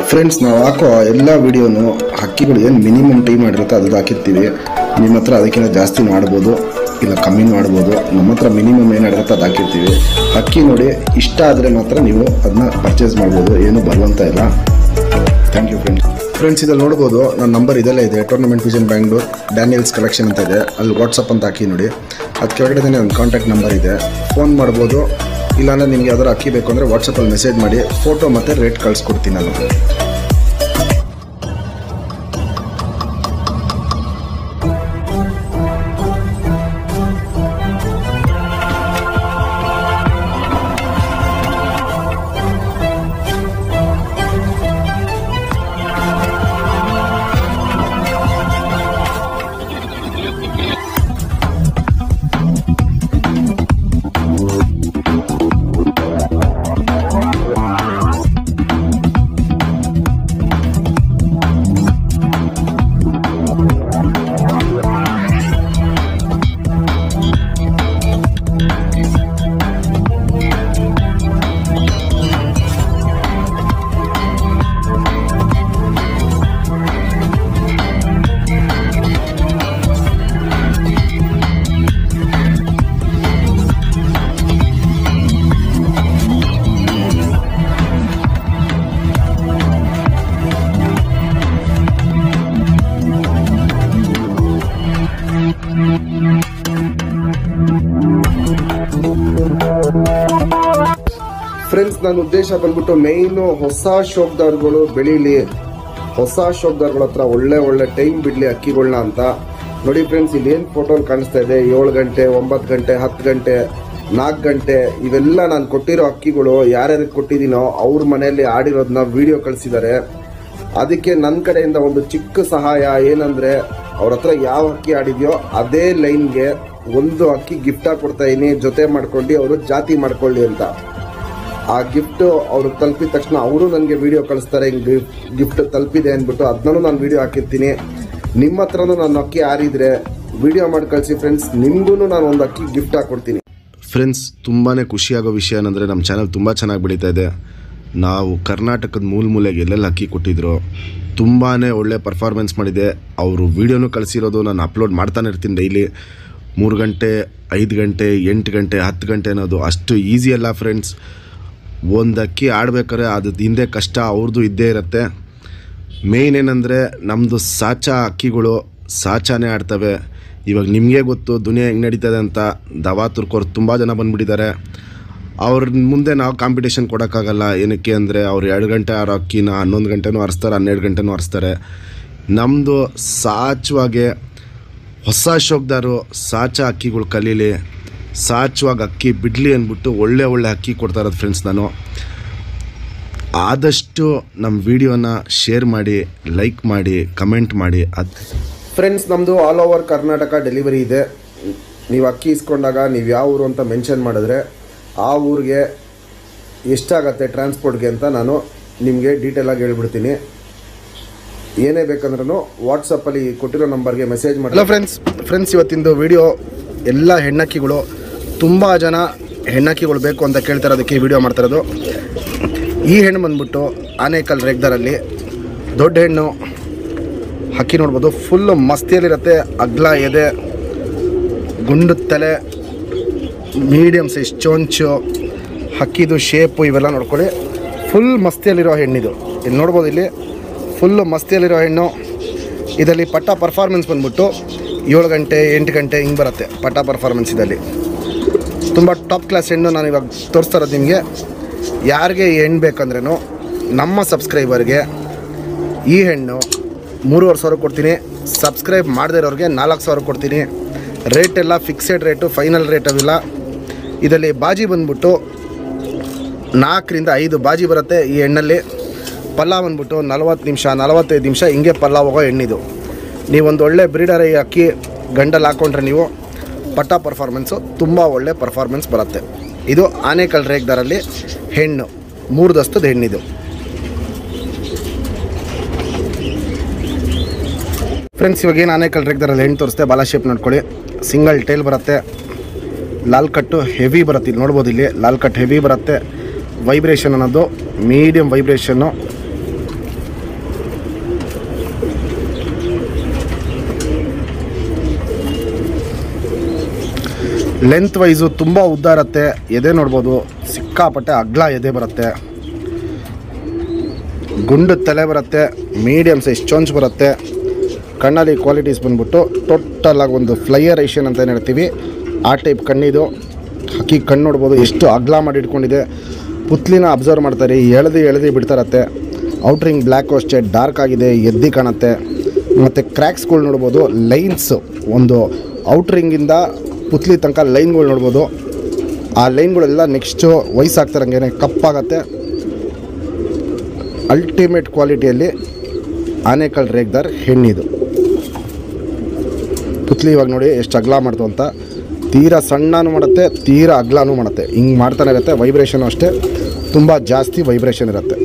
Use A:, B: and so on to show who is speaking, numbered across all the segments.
A: friends ನಾವು ಹಾಕೋ ಎಲ್ಲ ವಿಡಿಯೋನು ಹಕ್ಕಿಗಳು ಏನು ಮಿನಿಮಮ್ ಟೈಮ್ ಮಾಡಿರುತ್ತೆ ಅದು ಹಾಕಿರ್ತೀವಿ ನಿಮ್ಮ ಹತ್ರ ಅದಕ್ಕಿಂತ ಜಾಸ್ತಿ ಮಾಡ್ಬೋದು ಇಲ್ಲ ಕಮ್ಮಿ ಮಾಡ್ಬೋದು ನಮ್ಮ ಹತ್ರ ಮಿನಿಮಮ್ ಏನು ಮಾಡಿರುತ್ತೆ ಅದು ಹಾಕಿರ್ತೀವಿ ಹಕ್ಕಿ ನೋಡಿ ಇಷ್ಟ ಆದರೆ ಮಾತ್ರ ನೀವು ಅದನ್ನ ಪರ್ಚೇಸ್ ಮಾಡ್ಬೋದು ಏನು ಬರುವಂತ ಇಲ್ಲ ಥ್ಯಾಂಕ್ ಯು ಫ್ರೆಂಡ್ಸ್ ಫ್ರೆಂಡ್ಸ್ ಇದಲ್ಲಿ ನೋಡ್ಬೋದು ನನ್ನ ನಂಬರ್ ಇದೆಲ್ಲ ಇದೆ tournament vision Bangalore Daniels collection ಅಂತ ಇದೆ ಅಲ್ಲಿ ವಾಟ್ಸಪ್ ಅಂತ ಹಾಕಿ ನೋಡಿ ಅದು ಕೆಳಗಡೆ ನನ್ನ ಕಾಂಟ್ಯಾಕ್ಟ್ ನಂಬರ್ ಇದೆ ಫೋನ್ ಮಾಡ್ಬೋದು ಇಲ್ಲಾಂದ್ರೆ ನಿಮ್ಗೆ ಯಾವ್ದಾರು ಅಕ್ಕಿ ಬೇಕು ಅಂದರೆ ವಾಟ್ಸಪ್ಪಲ್ಲಿ ಮೆಸೇಜ್ ಮಾಡಿ ಫೋಟೋ ಮತ್ತು ರೇಟ್ ಕಳಿಸ್ಕೊಡ್ತೀನಿ ನಾನು ಫ್ರೆಂಡ್ಸ್ ನನ್ನ ಉದ್ದೇಶ ಬಂದ್ಬಿಟ್ಟು ಮೇಯ್ನು ಹೊಸ ಶೋಕ್ದಾರ್ಗಳು ಬೆಳೀಲಿ ಹೊಸ ಶೋಕ್ದಾರ್ಗಳ ಹತ್ರ ಒಳ್ಳೆ ಒಳ್ಳೆ ಟೈಮ್ ಬಿಡಲಿ ಅಕ್ಕಿಗಳನ್ನ ಅಂತ ನೋಡಿ ಫ್ರೆಂಡ್ಸ್ ಇಲ್ಲಿ ಏನು ಫೋಟೋ ಕಾಣಿಸ್ತಾ ಇದೆ ಏಳು ಗಂಟೆ ಒಂಬತ್ತು ಗಂಟೆ ಹತ್ತು ಗಂಟೆ ನಾಲ್ಕು ಗಂಟೆ ಇವೆಲ್ಲ ನಾನು ಕೊಟ್ಟಿರೋ ಅಕ್ಕಿಗಳು ಯಾರ್ಯಾರಿಗೆ ಕೊಟ್ಟಿದ್ದೀನೋ ಅವ್ರ ಮನೆಯಲ್ಲಿ ಆಡಿರೋದನ್ನ ವಿಡಿಯೋ ಕಳಿಸಿದ್ದಾರೆ ಅದಕ್ಕೆ ನನ್ನ ಕಡೆಯಿಂದ ಒಂದು ಚಿಕ್ಕ ಸಹಾಯ ಏನಂದ್ರೆ ಅವ್ರ ಹತ್ರ ಯಾವ ಅಕ್ಕಿ ಆಡಿದ್ಯೋ ಅದೇ ಲೈನ್ಗೆ ಒಂದು ಅಕ್ಕಿ ಗಿಫ್ಟ್ ಆಗಿ ಕೊಡ್ತಾ ಇದೀನಿ ಜೊತೆ ಮಾಡ್ಕೊಂಡು ಅವರು ಜಾತಿ ಮಾಡ್ಕೊಳ್ಳಿ ಅಂತ ಆ ಗಿಫ್ಟ್ ಅವ್ರಿಗೆ ತಲುಪಿದ ತಕ್ಷಣ ಅವರು ನನಗೆ ವಿಡಿಯೋ ಕಳಿಸ್ತಾರೆ ಹಿಂಗೆ ಗಿಫ್ಟ್ ತಲುಪಿದೆ ಅಂದ್ಬಿಟ್ಟು ಅದನ್ನೂ ನಾನು ವಿಡಿಯೋ ಹಾಕಿರ್ತೀನಿ ನಿಮ್ಮ ಹತ್ರನೂ ನಾನು ಅಕ್ಕಿ ಆರಿದ್ರೆ ವಿಡಿಯೋ ಮಾಡಿ ಕಳಿಸಿ ಫ್ರೆಂಡ್ಸ್ ನಿಮಗೂ ನಾನು ಒಂದು ಅಕ್ಕಿ ಗಿಫ್ಟ್ ಹಾಕ್ಕೊಡ್ತೀನಿ ಫ್ರೆಂಡ್ಸ್ ತುಂಬಾ ಖುಷಿಯಾಗೋ ವಿಷಯ ಏನಂದರೆ ನಮ್ಮ ಚಾನಲ್ ತುಂಬ ಚೆನ್ನಾಗಿ ಬೆಳೀತಾ ಇದೆ ನಾವು ಕರ್ನಾಟಕದ ಮೂಲ ಮೂಲೆಗೆ ಎಲ್ಲೆಲ್ಲಿ ಅಕ್ಕಿ ಕೊಟ್ಟಿದ್ರು ತುಂಬಾ ಒಳ್ಳೆ ಪರ್ಫಾರ್ಮೆನ್ಸ್ ಮಾಡಿದೆ ಅವರು ವೀಡಿಯೋನು ಕಳಿಸಿರೋದು ನಾನು ಅಪ್ಲೋಡ್ ಮಾಡ್ತಾನೆ ಇರ್ತೀನಿ ಡೈಲಿ ಮೂರು ಗಂಟೆ ಐದು ಗಂಟೆ ಎಂಟು ಗಂಟೆ ಹತ್ತು ಗಂಟೆ ಅನ್ನೋದು ಅಷ್ಟು ಈಸಿ ಅಲ್ಲ ಫ್ರೆಂಡ್ಸ್ ಒಂದು ಅಕ್ಕಿ ಆಡ್ಬೇಕಾದ್ರೆ ಅದು ಹಿಂದೆ ಕಷ್ಟ ಅವ್ರದ್ದು ಇದ್ದೇ ಇರುತ್ತೆ ಮೇಯ್ನ್ ಏನಂದರೆ ನಮ್ಮದು ಸಾಚಾ ಅಕ್ಕಿಗಳು ಸಾಚಾನೇ ಆಡ್ತವೆ ಇವಾಗ ನಿಮಗೆ ಗೊತ್ತು ದುನಿಯಾ ಹೆಂಗೆ ನಡೀತದೆ ಅಂತ ದವಾ ತುರ್ಕೋರು ತುಂಬ ಜನ ಬಂದುಬಿಟ್ಟಿದ್ದಾರೆ ಅವ್ರ ಮುಂದೆ ನಾವು ಕಾಂಪಿಟೇಷನ್ ಕೊಡೋಕ್ಕಾಗಲ್ಲ ಏನಕ್ಕೆ ಅಂದರೆ ಅವ್ರು ಎರಡು ಗಂಟೆ ಆರೋ ಅಕ್ಕಿನ ಹನ್ನೊಂದು ಗಂಟೆನೂ ಹರಿಸ್ತಾರೆ ಹನ್ನೆರಡು ಗಂಟೆನೂ ಹರಿಸ್ತಾರೆ ನಮ್ಮದು ಸಾಚವಾಗೆ ಹೊಸ ಶೋಕ್ದಾರು ಸಾಚ ಅಕ್ಕಿಗಳು ಕಲೀಲಿ ಸಾಚವಾಗಿ ಅಕ್ಕಿ ಬಿಡಲಿ ಅಂದ್ಬಿಟ್ಟು ಒಳ್ಳೆ ಒಳ್ಳೆ ಅಕ್ಕಿ ಕೊಡ್ತಾ ಇರೋದು ಫ್ರೆಂಡ್ಸ್ ನಾನು ಆದಷ್ಟು ನಮ್ಮ ವಿಡಿಯೋನ ಶೇರ್ ಮಾಡಿ ಲೈಕ್ ಮಾಡಿ ಕಮೆಂಟ್ ಮಾಡಿ ಅದು ಫ್ರೆಂಡ್ಸ್ ನಮ್ಮದು ಆಲ್ ಓವರ್ ಕರ್ನಾಟಕ ಡೆಲಿವರಿ ಇದೆ ನೀವು ಅಕ್ಕಿ ಇಸ್ಕೊಂಡಾಗ ನೀವು ಯಾವ ಊರು ಅಂತ ಮೆನ್ಷನ್ ಮಾಡಿದ್ರೆ ಆ ಊರಿಗೆ ಎಷ್ಟಾಗತ್ತೆ ಟ್ರಾನ್ಸ್ಪೋರ್ಟ್ಗೆ ಅಂತ ನಾನು ನಿಮಗೆ ಡೀಟೇಲಾಗಿ ಹೇಳ್ಬಿಡ್ತೀನಿ ಏನೇ ಬೇಕಂದ್ರೂ ವಾಟ್ಸಪ್ಪಲ್ಲಿ ಕೊಟ್ಟಿರೋ ನಂಬರ್ಗೆ ಮೆಸೇಜ್ ಮಾಡಿ ಹಲೋ ಫ್ರೆಂಡ್ಸ್ ಫ್ರೆಂಡ್ಸ್ ಇವತ್ತಿಂದು ವಿಡಿಯೋ ಎಲ್ಲ ಹೆಣ್ಣಕ್ಕಿಗಳು ತುಂಬ ಜನ ಹೆಣ್ಣಕ್ಕಿಗಳು ಬೇಕು ಅಂತ ಕೇಳ್ತಾರೆ ಅದಕ್ಕೆ ಈ ವಿಡಿಯೋ ಮಾಡ್ತಿರೋದು ಈ ಹೆಣ್ಣು ಬಂದ್ಬಿಟ್ಟು ಆನೇಕಲ್ ರೇಗ್ದಾರಲ್ಲಿ ದೊಡ್ಡ ಹೆಣ್ಣು ಹಕ್ಕಿ ನೋಡ್ಬೋದು ಫುಲ್ಲು ಮಸ್ತಿಯಲ್ಲಿರುತ್ತೆ ಅಗ್ಲ ಎದೆ ಗುಂಡು ತಲೆ ಮೀಡಿಯಮ್ ಸೈಜ್ ಚೊಂಚು ಹಕ್ಕಿದು ಶೇಪು ಇವೆಲ್ಲ ನೋಡ್ಕೊಳ್ಳಿ ಫುಲ್ ಮಸ್ತಿಯಲ್ಲಿರೋ ಹೆಣ್ಣಿದು ಇಲ್ಲಿ ನೋಡ್ಬೋದು ಇಲ್ಲಿ ಫುಲ್ಲು ಮಸ್ತಿಯಲ್ಲಿರೋ ಹೆಣ್ಣು ಇದರಲ್ಲಿ ಪಟ್ಟ ಪರ್ಫಾರ್ಮೆನ್ಸ್ ಬಂದ್ಬಿಟ್ಟು ಏಳು ಗಂಟೆ ಎಂಟು ಗಂಟೆ ಹಿಂಗೆ ಬರುತ್ತೆ ಪಟ್ಟ ಪರ್ಫಾರ್ಮೆನ್ಸ್ ಇದರಲ್ಲಿ ತುಂಬ ಟಾಪ್ ಕ್ಲಾಸ್ ಹೆಣ್ಣು ನಾನು ಇವಾಗ ತೋರಿಸ್ತಾ ಇರೋದು ನಿಮಗೆ ಯಾರಿಗೆ ಈ ಹೆಣ್ಣು ಬೇಕಂದ್ರೂ ನಮ್ಮ ಸಬ್ಸ್ಕ್ರೈಬರ್ಗೆ ಈ ಹೆಣ್ಣು ಮೂರುವರೆ ಸಾವಿರ ಕೊಡ್ತೀನಿ ಸಬ್ಸ್ಕ್ರೈಬ್ ಮಾಡದೇ ಇರೋರಿಗೆ ನಾಲ್ಕು ಸಾವಿರ ಕೊಡ್ತೀನಿ ರೇಟ್ ಎಲ್ಲ ಫಿಕ್ಸೆಡ್ ರೇಟು ಫೈನಲ್ ರೇಟ್ ಅವಿಲ್ಲ ಇದರಲ್ಲಿ ಬಾಜಿ ಬಂದ್ಬಿಟ್ಟು ನಾಲ್ಕರಿಂದ ಐದು ಬಾಜಿ ಬರುತ್ತೆ ಈ ಎಣ್ಣಲ್ಲಿ ಪಲ್ಲಾವ್ ಬಂದ್ಬಿಟ್ಟು ನಲವತ್ತು ನಿಮಿಷ ನಲವತ್ತೈದು ನಿಮಿಷ ಹಿಂಗೆ ಪಲ್ಲಾವ್ ಹೋಗೋ ಎಣ್ಣಿದು ನೀವೊಂದು ಒಳ್ಳೆ ಬ್ರೀಡರ್ ಈ ಅಕ್ಕಿ ಗಂಡಲ್ಲಿ ಹಾಕ್ಕೊಂಡ್ರೆ ನೀವು ಪಟ್ಟ ಪರ್ಫಾರ್ಮೆನ್ಸು ತುಂಬ ಒಳ್ಳೆ ಪರ್ಫಾರ್ಮೆನ್ಸ್ ಬರುತ್ತೆ ಇದು ಆನೇಕಲ್ ರೇಗ್ದಾರಲ್ಲಿ ಹೆಣ್ಣು ಮೂರು ದಸ್ತದ ಹೆಣ್ಣಿದು ಫ್ರೆಂಡ್ಸ್ ಇವಾಗ ಏನು ಆನೇಕಲ್ ರೇಗ್ದಾರಲ್ಲಿ ಹೆಣ್ಣು ತೋರಿಸ್ತೆ ಬಾಲ ಶೇಪ್ ನೋಡ್ಕೊಳ್ಳಿ ಸಿಂಗಲ್ ಟೇಲ್ ಬರುತ್ತೆ ಲಾಲ್ ಕಟ್ಟು ಹೆವಿ ಬರುತ್ತೆ ಇಲ್ಲಿ ನೋಡ್ಬೋದು ಇಲ್ಲಿ ಲಾಲ್ ಕಟ್ ಹೆವಿ ಬರುತ್ತೆ ವೈಬ್ರೇಷನ್ ಅನ್ನೋದು ಮೀಡಿಯಮ್ ವೈಬ್ರೇಷನ್ನು ಲೆಂತ್ ವೈಸು ತುಂಬ ಉದ್ದ ಇರುತ್ತೆ ಎದೆ ನೋಡ್ಬೋದು ಸಿಕ್ಕಾಪಟ್ಟೆ ಅಗ್ಲ ಎದೆ ಬರುತ್ತೆ ಗುಂಡು ತಲೆ ಬರುತ್ತೆ ಮೀಡಿಯಮ್ ಸೈಜ್ ಚೊಂಚ್ ಬರುತ್ತೆ ಕಣ್ಣಲ್ಲಿ ಕ್ವಾಲಿಟೀಸ್ ಬಂದ್ಬಿಟ್ಟು ಟೋಟಲ್ ಆಗಿ ಒಂದು ಫ್ಲೈಯರ್ ಏಷಿಯನ್ ಅಂತ ಏನು ಹೇಳ್ತೀವಿ ಆ ಟೈಪ್ ಕಣ್ಣಿದು ಹಕ್ಕಿ ಕಣ್ಣು ನೋಡ್ಬೋದು ಎಷ್ಟು ಅಗ್ಲ ಮಾಡಿ ಇಟ್ಕೊಂಡಿದೆ ಪುತ್ಲಿನ ಅಬ್ಸರ್ವ್ ಮಾಡ್ತಾರೆ ಎಳೆದು ಎಳೆದು ಬಿಡ್ತಾರತ್ತೆ ಔಟ್ರಿಂಗ್ ಬ್ಲ್ಯಾಕು ಅಷ್ಟೇ ಡಾರ್ಕ್ ಆಗಿದೆ ಎದ್ದಿ ಕಾಣುತ್ತೆ ಮತ್ತು ಕ್ರ್ಯಾಕ್ಸ್ಗಳು ನೋಡ್ಬೋದು ಲೈನ್ಸ್ ಒಂದು ಔಟ್ರಿಂಗಿಂದ ಪುತ್ಲಿ ತನಕ ಲೈನ್ಗಳು ನೋಡ್ಬೋದು ಆ ಲೈನ್ಗಳೆಲ್ಲ ನೆಕ್ಸ್ಟು ವಯಸ್ಸಾಗ್ತಾರಂಗೆ ಕಪ್ಪಾಗತ್ತೆ ಅಲ್ಟಿಮೇಟ್ ಕ್ವಾಲಿಟಿಯಲ್ಲಿ ಆನೆಕಲ್ ರೇಗ್ದಾರ್ ಹೆಣ್ಣಿದು ಪುತ್ಲಿ ಇವಾಗ ನೋಡಿ ಎಷ್ಟು ಅಗ್ಲ ಮಾಡ್ತು ಅಂತ ತೀರಾ ಸಣ್ಣನೂ ಮಾಡುತ್ತೆ ತೀರಾ ಅಗ್ಲನೂ ಮಾಡುತ್ತೆ ಹಿಂಗೆ ಮಾಡ್ತಾನೆ ಇರುತ್ತೆ ವೈಬ್ರೇಷನ್ ಅಷ್ಟೇ ತುಂಬ ಜಾಸ್ತಿ ವೈಬ್ರೇಷನ್ ಇರುತ್ತೆ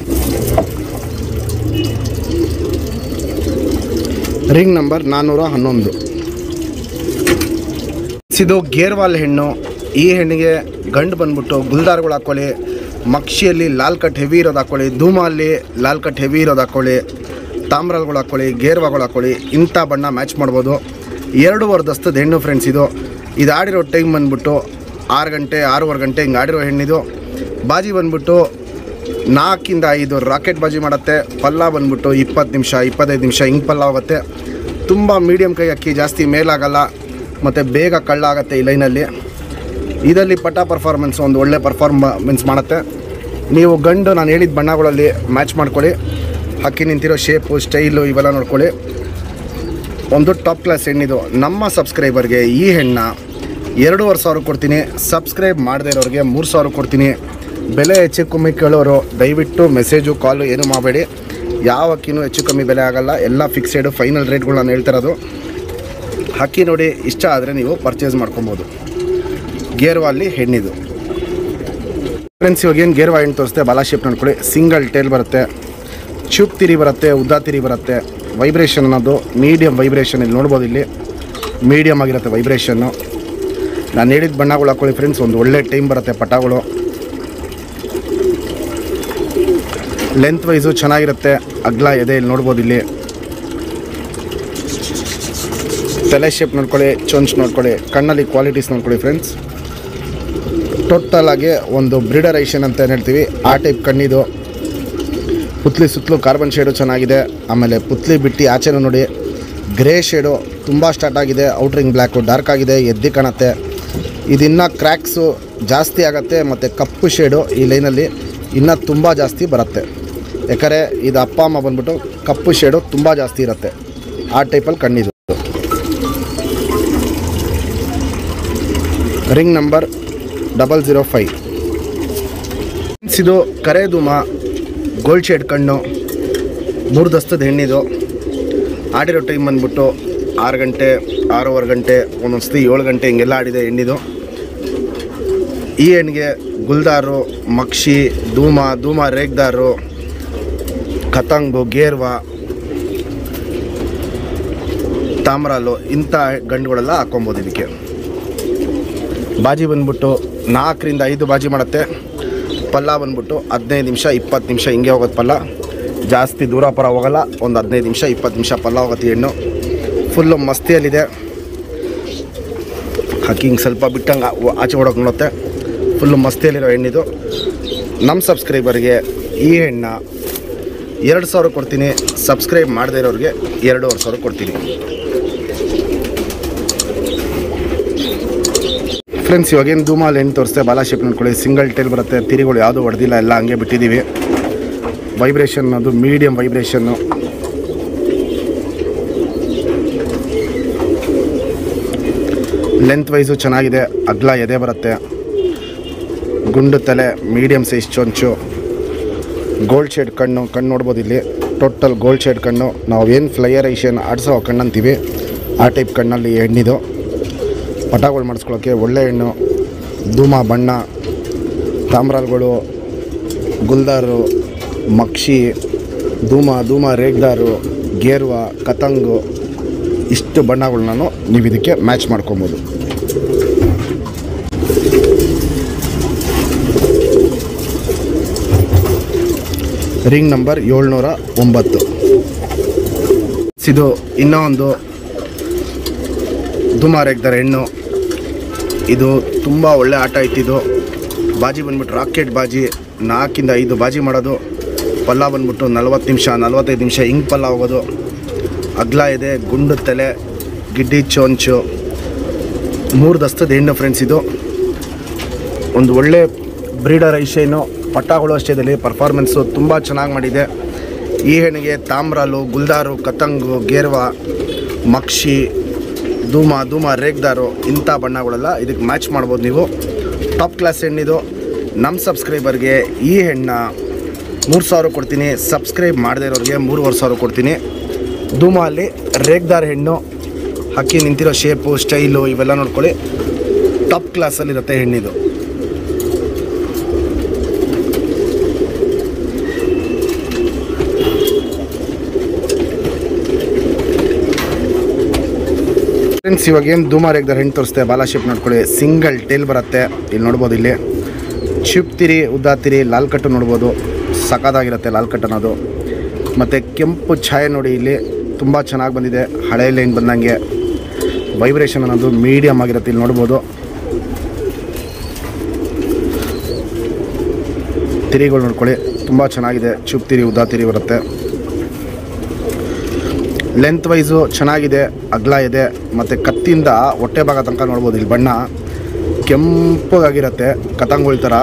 A: ರಿಂಗ್ ನಂಬರ್ ನಾನ್ನೂರ ಹನ್ನೊಂದು ಇದು ಗೇರ್ವಾಲ್ ಹೆಣ್ಣು ಈ ಹೆಣ್ಣಿಗೆ ಗಂಡು ಬಂದ್ಬಿಟ್ಟು ಗುಲ್ದಾರ್ಗಳು ಹಾಕ್ಕೊಳ್ಳಿ ಮಕ್ಷಿಯಲ್ಲಿ ಲಾಲ್ ಕಟ್ ಹೆವಿ ಇರೋದು ಹಾಕ್ಕೊಳ್ಳಿ ಧೂಮಲ್ಲಿ ಲಾಲ್ ಕಟ್ ಹೆವಿ ಇರೋದು ಹಾಕ್ಕೊಳ್ಳಿ ತಾಮ್ರಲ್ಗಳು ಹಾಕ್ಕೊಳ್ಳಿ ಗೇರ್ವಾಗಳು ಹಾಕ್ಕೊಳ್ಳಿ ಇಂಥ ಬಣ್ಣ ಮ್ಯಾಚ್ ಮಾಡ್ಬೋದು ಎರಡೂವರೆ ದಸ್ತದ ಹೆಣ್ಣು ಫ್ರೆಂಡ್ಸ್ ಇದು ಇದು ಆಡಿರೋ ಟೈಮ್ ಬಂದ್ಬಿಟ್ಟು ಆರು ಗಂಟೆ ಆರೂವರೆ ಗಂಟೆ ಹಿಂಗೆ ಆಡಿರೋ ಹೆಣ್ಣಿದು ಬಾಜಿ ಬಂದ್ಬಿಟ್ಟು ನಾಲ್ಕಿಂದ ಐದು ರಾಕೆಟ್ ಬಾಜಿ ಮಾಡುತ್ತೆ ಪಲ್ಲ ಬಂದ್ಬಿಟ್ಟು ಇಪ್ಪತ್ತು ನಿಮಿಷ ಇಪ್ಪತ್ತೈದು ನಿಮಿಷ ಹಿಂಗೆ ಪಲ್ಲ ಹೋಗುತ್ತೆ ತುಂಬ ಮೀಡಿಯಮ್ ಕೈ ಅಕ್ಕಿ ಜಾಸ್ತಿ ಮೇಲಾಗಲ್ಲ ಮತ್ತು ಬೇಗ ಕಳ್ಳ ಆಗುತ್ತೆ ಈ ಲೈನಲ್ಲಿ ಇದರಲ್ಲಿ ಪಟ ಪರ್ಫಾರ್ಮೆನ್ಸ್ ಒಂದು ಒಳ್ಳೆ ಪರ್ಫಾರ್ಮೆನ್ಸ್ ಮಾಡುತ್ತೆ ನೀವು ಗಂಡು ನಾನು ಹೇಳಿದ ಬಣ್ಣಗಳಲ್ಲಿ ಮ್ಯಾಚ್ ಮಾಡ್ಕೊಳ್ಳಿ ಹಕ್ಕಿ ನಿಂತಿರೋ ಶೇಪು ಸ್ಟೈಲು ಇವೆಲ್ಲ ನೋಡ್ಕೊಳ್ಳಿ ಒಂದು ಟಾಪ್ ಕ್ಲಾಸ್ ಹೆಣ್ಣಿದು ನಮ್ಮ ಸಬ್ಸ್ಕ್ರೈಬರ್ಗೆ ಈ ಹೆಣ್ಣ ಎರಡೂವರೆ ಸಾವಿರ ಕೊಡ್ತೀನಿ ಸಬ್ಸ್ಕ್ರೈಬ್ ಮಾಡದೇ ಇರೋರಿಗೆ ಮೂರು ಸಾವಿರ ಕೊಡ್ತೀನಿ ಬೆಲೆ ಹೆಚ್ಚು ಕಮ್ಮಿ ಕೇಳೋರು ದಯವಿಟ್ಟು ಮೆಸೇಜು ಕಾಲು ಏನು ಮಾಡಬೇಡಿ ಯಾವ ಅಕ್ಕಿನೂ ಹೆಚ್ಚು ಕಮ್ಮಿ ಬೆಲೆ ಆಗಲ್ಲ ಎಲ್ಲ ಫಿಕ್ಸೆಡು ಫೈನಲ್ ರೇಟ್ಗಳು ನಾನು ಹೇಳ್ತಾ ಇರೋದು ಹಕ್ಕಿ ನೋಡಿ ಇಷ್ಟ ಆದರೆ ನೀವು ಪರ್ಚೇಸ್ ಮಾಡ್ಕೊಬೋದು ಗೇರ್ವಾಲಿ ಹೆಣ್ಣಿದು ಫ್ರೆಂಡ್ಸ್ ಇವಾಗ ಏನು ಗೇರ್ವಾ ಹೆಣ್ಣು ತೋರಿಸ್ತೆ ಬಾಲ ಶೇಪ್ ನೋಡ್ಕೊಳ್ಳಿ ಸಿಂಗಲ್ ಟೇಲ್ ಬರುತ್ತೆ ಚೂಪ್ ತಿರಿ ಬರುತ್ತೆ ಉದ್ದ ತಿರಿ ಬರುತ್ತೆ ವೈಬ್ರೇಷನ್ ಅನ್ನೋದು ಮೀಡಿಯಮ್ ವೈಬ್ರೇಷನ್ ಇಲ್ಲಿ ನೋಡ್ಬೋದು ಇಲ್ಲಿ ಮೀಡಿಯಮ್ ಆಗಿರುತ್ತೆ ವೈಬ್ರೇಷನ್ನು ನಾನು ಹೇಳಿದ ಬಣ್ಣಗಳು ಹಾಕ್ಕೊಳ್ಳಿ ಫ್ರೆಂಡ್ಸ್ ಒಂದು ಒಳ್ಳೆ ಟೈಮ್ ಬರುತ್ತೆ ಪಟಾಗಳು ಲೆಂತ್ ವೈಸು ಚೆನ್ನಾಗಿರುತ್ತೆ ಅಗ್ಲ ಎದೆ ಇಲ್ಲಿ ನೋಡ್ಬೋದು ಇಲ್ಲಿ ತಲೆ ಶೇಪ್ ನೋಡ್ಕೊಳ್ಳಿ ಚೊಂಚ್ ನೋಡ್ಕೊಳ್ಳಿ ಕಣ್ಣಲ್ಲಿ ಕ್ವಾಲಿಟೀಸ್ ನೋಡ್ಕೊಳ್ಳಿ ಫ್ರೆಂಡ್ಸ್ ಟೋಟಲ್ ಆಗಿ ಒಂದು ಬ್ರೀಡರೈಷನ್ ಅಂತ ಏನು ಹೇಳ್ತೀವಿ ಆ ಟೈಪ್ ಕಣ್ಣಿದು ಪುತ್ಲಿ ಸುತ್ತಲೂ ಕಾರ್ಬನ್ ಶೇಡು ಚೆನ್ನಾಗಿದೆ ಆಮೇಲೆ ಪುತ್ಲಿ ಬಿಟ್ಟು ಆಚೆನೂ ನೋಡಿ ಗ್ರೇ ಶೇಡು ತುಂಬ ಸ್ಟಾರ್ಟ್ ಆಗಿದೆ ಔಟ್ರಿಂಗ್ ಬ್ಲ್ಯಾಕು ಡಾರ್ಕ್ ಆಗಿದೆ ಎದ್ದಿ ಕಾಣುತ್ತೆ ಇದಿನ್ನೂ ಕ್ರ್ಯಾಕ್ಸು ಜಾಸ್ತಿ ಆಗುತ್ತೆ ಮತ್ತು ಕಪ್ಪು ಶೇಡು ಈ ಲೈನಲ್ಲಿ ಇನ್ನೂ ತುಂಬ ಜಾಸ್ತಿ ಬರುತ್ತೆ ಯಾಕಂದರೆ ಇದು ಅಪ್ಪ ಅಮ್ಮ ಬಂದ್ಬಿಟ್ಟು ಕಪ್ಪು ಶೇಡು ತುಂಬ ಜಾಸ್ತಿ ಇರುತ್ತೆ ಆ ಟೈಪಲ್ಲಿ ಕಣ್ಣಿದು ring number double zero five ಇದು ಕರೆದುಮ ಗೋಲ್ಡ್ ಶೇಡ್ ಕಣ್ಣು ಮೂರು ದಸ್ತದ ಹೆಣ್ಣಿದು ಆಡಿರೋ ಟೈಮ್ ಬಂದ್ಬಿಟ್ಟು ಆರು ಗಂಟೆ ಆರೂವರೆ ಗಂಟೆ ಒಂದೊಂದು ಸತಿ ಏಳು ಗಂಟೆ ಹಿಂಗೆಲ್ಲ ಆಡಿದೆ ಹೆಣ್ಣಿದು ಈ ಹೆಣ್ಣಿಗೆ ಗುಲ್ದಾರು ಮಕ್ಷಿ ಧೂಮ ಧೂಮ ರೇಗ್ದಾರು ಕತಂಗು ಗೇರ್ವಾ ತಾಮ್ರಾಲು ಇಂಥ ಗಂಡುಗಳೆಲ್ಲ ಹಾಕೊಬೋದು ಇದಕ್ಕೆ ಬಾಜಿ ಬಂದ್ಬಿಟ್ಟು ನಾಲ್ಕರಿಂದ ಐದು ಬಾಜಿ ಮಾಡುತ್ತೆ ಪಲ್ಲ ಬಂದ್ಬಿಟ್ಟು ಹದಿನೈದು ನಿಮಿಷ ಇಪ್ಪತ್ತು ನಿಮಿಷ ಹಿಂಗೆ ಹೋಗೋದು ಪಲ್ಲ ಜಾಸ್ತಿ ದೂರ ಪರ ಹೋಗಲ್ಲ ಒಂದು ಹದಿನೈದು ನಿಮಿಷ ಇಪ್ಪತ್ತು ನಿಮಿಷ ಪಲ್ಲ ಹೋಗುತ್ತೆ ಹೆಣ್ಣು ಫುಲ್ಲು ಮಸ್ತಿಯಲ್ಲಿದೆ ಹಕ್ಕಿ ಹಿಂಗೆ ಸ್ವಲ್ಪ ಬಿಟ್ಟಂಗೆ ಆ- ಆಚೆ ಓಡೋಕೆ ನೋಡುತ್ತೆ ಫುಲ್ಲು ಮಸ್ತಿಯಲ್ಲಿರೋ ಹೆಣ್ಣಿದು ನಮ್ಮ ಸಬ್ಸ್ಕ್ರೈಬರ್ಗೆ ಈ ಹೆಣ್ಣ ಎರಡು ಸಾವಿರ ಕೊಡ್ತೀನಿ ಸಬ್ಸ್ಕ್ರೈಬ್ ಮಾಡದೇ ಇರೋರಿಗೆ ಎರಡೂವರೆ ಸಾವಿರ ಕೊಡ್ತೀನಿ ಫ್ರೆಂಡ್ಸ್ ಇವಾಗೇನು ಧೂಮಾಲ್ ಹೆಣ್ಣು ತೋರಿಸ್ತೆ ಬಾಲ ಶೇಪ್ ನೋಡ್ಕೊಳ್ಳಿ ಸಿಂಗಲ್ ಟೇಲ್ ಬರುತ್ತೆ ತಿರಿಗಳು ಯಾವುದೂ ಹೊಡೆದಿಲ್ಲ ಎಲ್ಲ ಹಂಗೆ ಬಿಟ್ಟಿದ್ದೀವಿ ವೈಬ್ರೇಷನ್ ಅದು ಮೀಡಿಯಮ್ ವೈಬ್ರೇಷನ್ನು ಲೆಂತ್ ವೈಸು ಚೆನ್ನಾಗಿದೆ ಅಗ್ಲ ಎದೆ ಬರುತ್ತೆ ಗುಂಡು ತಲೆ ಮೀಡಿಯಮ್ ಸೈಜ್ ಚೊಂಚು ಗೋಲ್ಡ್ ಶೇಡ್ ಕಣ್ಣು ಕಣ್ಣು ನೋಡ್ಬೋದು ಇಲ್ಲಿ ಟೋಟಲ್ ಗೋಲ್ಡ್ ಶೇಡ್ ಕಣ್ಣು ನಾವು ಏನು ಫ್ಲೈಯರ್ ಐಷನ್ ಆಡಿಸೋ ಕಣ್ಣು ಅಂತೀವಿ ಆ ಟೈಪ್ ಕಣ್ಣಲ್ಲಿ ಹೆಣ್ಣಿದು ಪಟಾಗಳು ಮಾಡಿಸ್ಕೊಳ್ಳೋಕ್ಕೆ ಒಳ್ಳೆ ಹೆಣ್ಣು ಧೂಮ ಬಣ್ಣ ತಾಮ್ರಾಲ್ಗಳು ಗುಲ್ದಾರು ಮಕ್ಷಿ ಧೂಮ ಧೂಮ ರೇಗ್ದಾರು ಗೇರ್ವ ಕತಂಗು ಇಷ್ಟು ಬಣ್ಣಗಳನ್ನ ನೀವು ಇದಕ್ಕೆ ಮ್ಯಾಚ್ ಮಾಡ್ಕೊಬೋದು ರಿಂಗ್ ನಂಬರ್ ಏಳ್ನೂರ ಒಂಬತ್ತು ಇದು ಇನ್ನೂ ಒಂದು ಧೂಮ ರೇಗ್ದಾರ ಹೆಣ್ಣು ಇದು ತುಂಬ ಒಳ್ಳೆ ಆಟ ಇತ್ತಿದ್ದು ಬಾಜಿ ಬಂದ್ಬಿಟ್ಟು ರಾಕೆಟ್ ಬಾಜಿ ನಾಲ್ಕಿಂದ ಐದು ಬಾಜಿ ಮಾಡೋದು ಪಲ್ಲ ಬಂದ್ಬಿಟ್ಟು ನಲ್ವತ್ತು ನಿಮಿಷ ನಲ್ವತ್ತೈದು ನಿಮಿಷ ಹಿಂಗೆ ಪಲ್ಲ ಹೋಗೋದು ಅಗ್ಲ ಇದೆ ಗುಂಡು ತಲೆ ಗಿಡ್ಡಿ ಚೊಂಚು ಮೂರು ದಸ್ತದ ಹೆಣ್ಣು ಫ್ರೆಂಡ್ಸ್ ಇದು ಒಂದು ಒಳ್ಳೆ ಬ್ರೀಡರ್ ಐಶೇನು ಪಟ್ಟಾಗಳು ಅಷ್ಟೇ ಇದರಲ್ಲಿ ಪರ್ಫಾರ್ಮೆನ್ಸು ತುಂಬ ಚೆನ್ನಾಗಿ ಮಾಡಿದೆ ಈ ಹೆಣ್ಣಿಗೆ ತಾಮ್ರಾಲು ಗುಲ್ದಾರು ಕತಂಗು ಗೇರ್ವ ಮಕ್ಷಿ ಧೂಮ ಧೂಮ ರೇಗ್ದಾರು ಇಂಥ ಬಣ್ಣಗಳೆಲ್ಲ ಇದಕ್ಕೆ ಮ್ಯಾಚ್ ಮಾಡ್ಬೋದು ನೀವು ಟಾಪ್ ಕ್ಲಾಸ್ ಹೆಣ್ಣಿದು ನಮ್ಮ ಸಬ್ಸ್ಕ್ರೈಬರ್ಗೆ ಈ ಹೆಣ್ಣ ಮೂರು ಸಾವಿರ ಕೊಡ್ತೀನಿ ಸಬ್ಸ್ಕ್ರೈಬ್ ಮಾಡದೇ ಇರೋರಿಗೆ ಮೂರುವರೆ ಸಾವಿರ ಕೊಡ್ತೀನಿ ಧೂಮ ಅಲ್ಲಿ ರೇಗ್ದಾರ್ ಹೆಣ್ಣು ಹಕ್ಕಿ ನಿಂತಿರೋ ಶೇಪು ಸ್ಟೈಲು ಇವೆಲ್ಲ ನೋಡ್ಕೊಳ್ಳಿ ಟಾಪ್ ಕ್ಲಾಸಲ್ಲಿರುತ್ತೆ ಹೆಣ್ಣಿದು ಫ್ರೆಂಡ್ಸ್ ಇವಾಗ ಏನು ಧೂಮಾರ್ ಎಗ್ದಾರ ಹೆಣ್ಣು ತೋರಿಸ್ತೆ ಬಾಲ ಶೇಪ್ ನೋಡ್ಕೊಳ್ಳಿ ಸಿಂಗಲ್ ಟೇಲ್ ಬರುತ್ತೆ ಇಲ್ಲಿ ನೋಡ್ಬೋದು ಇಲ್ಲಿ ಚಿಪ್ತಿರಿ ಉದ್ದಾತಿರಿ ಲಾಲ್ ಕಟ್ಟು ನೋಡ್ಬೋದು ಸಖತ್ತಾಗಿರುತ್ತೆ ಲಾಲ್ ಕಟ್ ಅನ್ನೋದು ಮತ್ತು ಕೆಂಪು ಛಾಯೆ ನೋಡಿ ಇಲ್ಲಿ ತುಂಬ ಚೆನ್ನಾಗಿ ಬಂದಿದೆ ಹಳೆ ಲೈನ್ ಬಂದಂಗೆ ವೈಬ್ರೇಷನ್ ಅನ್ನೋದು ಮೀಡಿಯಮ್ ಆಗಿರುತ್ತೆ ಇಲ್ಲಿ ನೋಡ್ಬೋದು ತಿರಿಗಳು ನೋಡ್ಕೊಳ್ಳಿ ತುಂಬ ಚೆನ್ನಾಗಿದೆ ಚುಪ್ ತಿರಿ ಉದ್ದಾ ತಿರಿ ಬರುತ್ತೆ ಲೆಂತ್ ವೈಸು ಚೆನ್ನಾಗಿದೆ ಅಗ್ಲ ಇದೆ ಮತ್ತು ಕತ್ತಿಂದ ಹೊಟ್ಟೆ ಭಾಗ ತನಕ ನೋಡ್ಬೋದು ಇಲ್ಲಿ ಬಣ್ಣ ಕೆಂಪಗಾಗಿರುತ್ತೆ ಕತಂಗುಳ್ ಥರ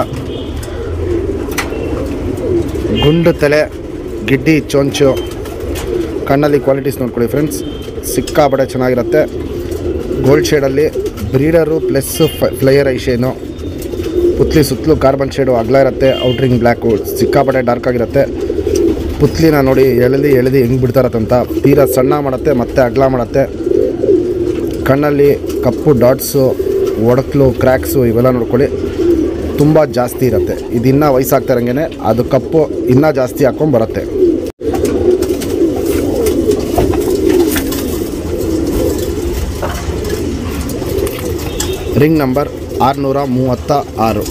A: ಗುಂಡು ತಲೆ ಗಿಡ್ಡಿ ಚೊಂಚು ಕಣ್ಣಲ್ಲಿ ಕ್ವಾಲಿಟೀಸ್ ನೋಡ್ಕೊಳ್ಳಿ ಫ್ರೆಂಡ್ಸ್ ಸಿಕ್ಕಾಪಟ್ಟೆ ಚೆನ್ನಾಗಿರುತ್ತೆ ಗೋಲ್ಡ್ ಶೇಡಲ್ಲಿ ಬ್ರೀಡರು ಪ್ಲಸ್ ಫ್ಲೈಯರ್ ಐಶೇನು ಪುತ್ಲಿ ಸುತ್ತಲೂ ಕಾರ್ಬನ್ ಶೇಡು ಅಗ್ಲ ಇರುತ್ತೆ ಔಟ್ರಿಂಗ್ ಬ್ಲ್ಯಾಕು ಸಿಕ್ಕಾಪಟ್ಟೆ ಡಾರ್ಕ್ ಆಗಿರುತ್ತೆ ಪುತ್ಲಿನ ನೋಡಿ ಎಳೆದು ಎಳೆದು ಹೆಂಗೆ ಬಿಡ್ತಾರತ್ತಂತ ತೀರಾ ಸಣ್ಣ ಮಾಡುತ್ತೆ ಮತ್ತೆ ಅಗ್ಲ ಮಾಡುತ್ತೆ ಕಣ್ಣಲ್ಲಿ ಕಪ್ಪು ಡಾಟ್ಸು ಒಡಕ್ಲು ಕ್ರ್ಯಾಕ್ಸು ಇವೆಲ್ಲ ನೋಡ್ಕೊಳ್ಳಿ ತುಂಬ ಜಾಸ್ತಿ ಇರುತ್ತೆ ಇದು ಇನ್ನೂ ವಯಸ್ಸಾಗ್ತಾ ಇರಂಗೆ ಅದು ಕಪ್ಪು ಇನ್ನೂ ಜಾಸ್ತಿ ಹಾಕ್ಕೊಂಡು ಬರುತ್ತೆ ರಿಂಗ್ ನಂಬರ್ ಆರುನೂರ ಮೂವತ್ತ ಆರು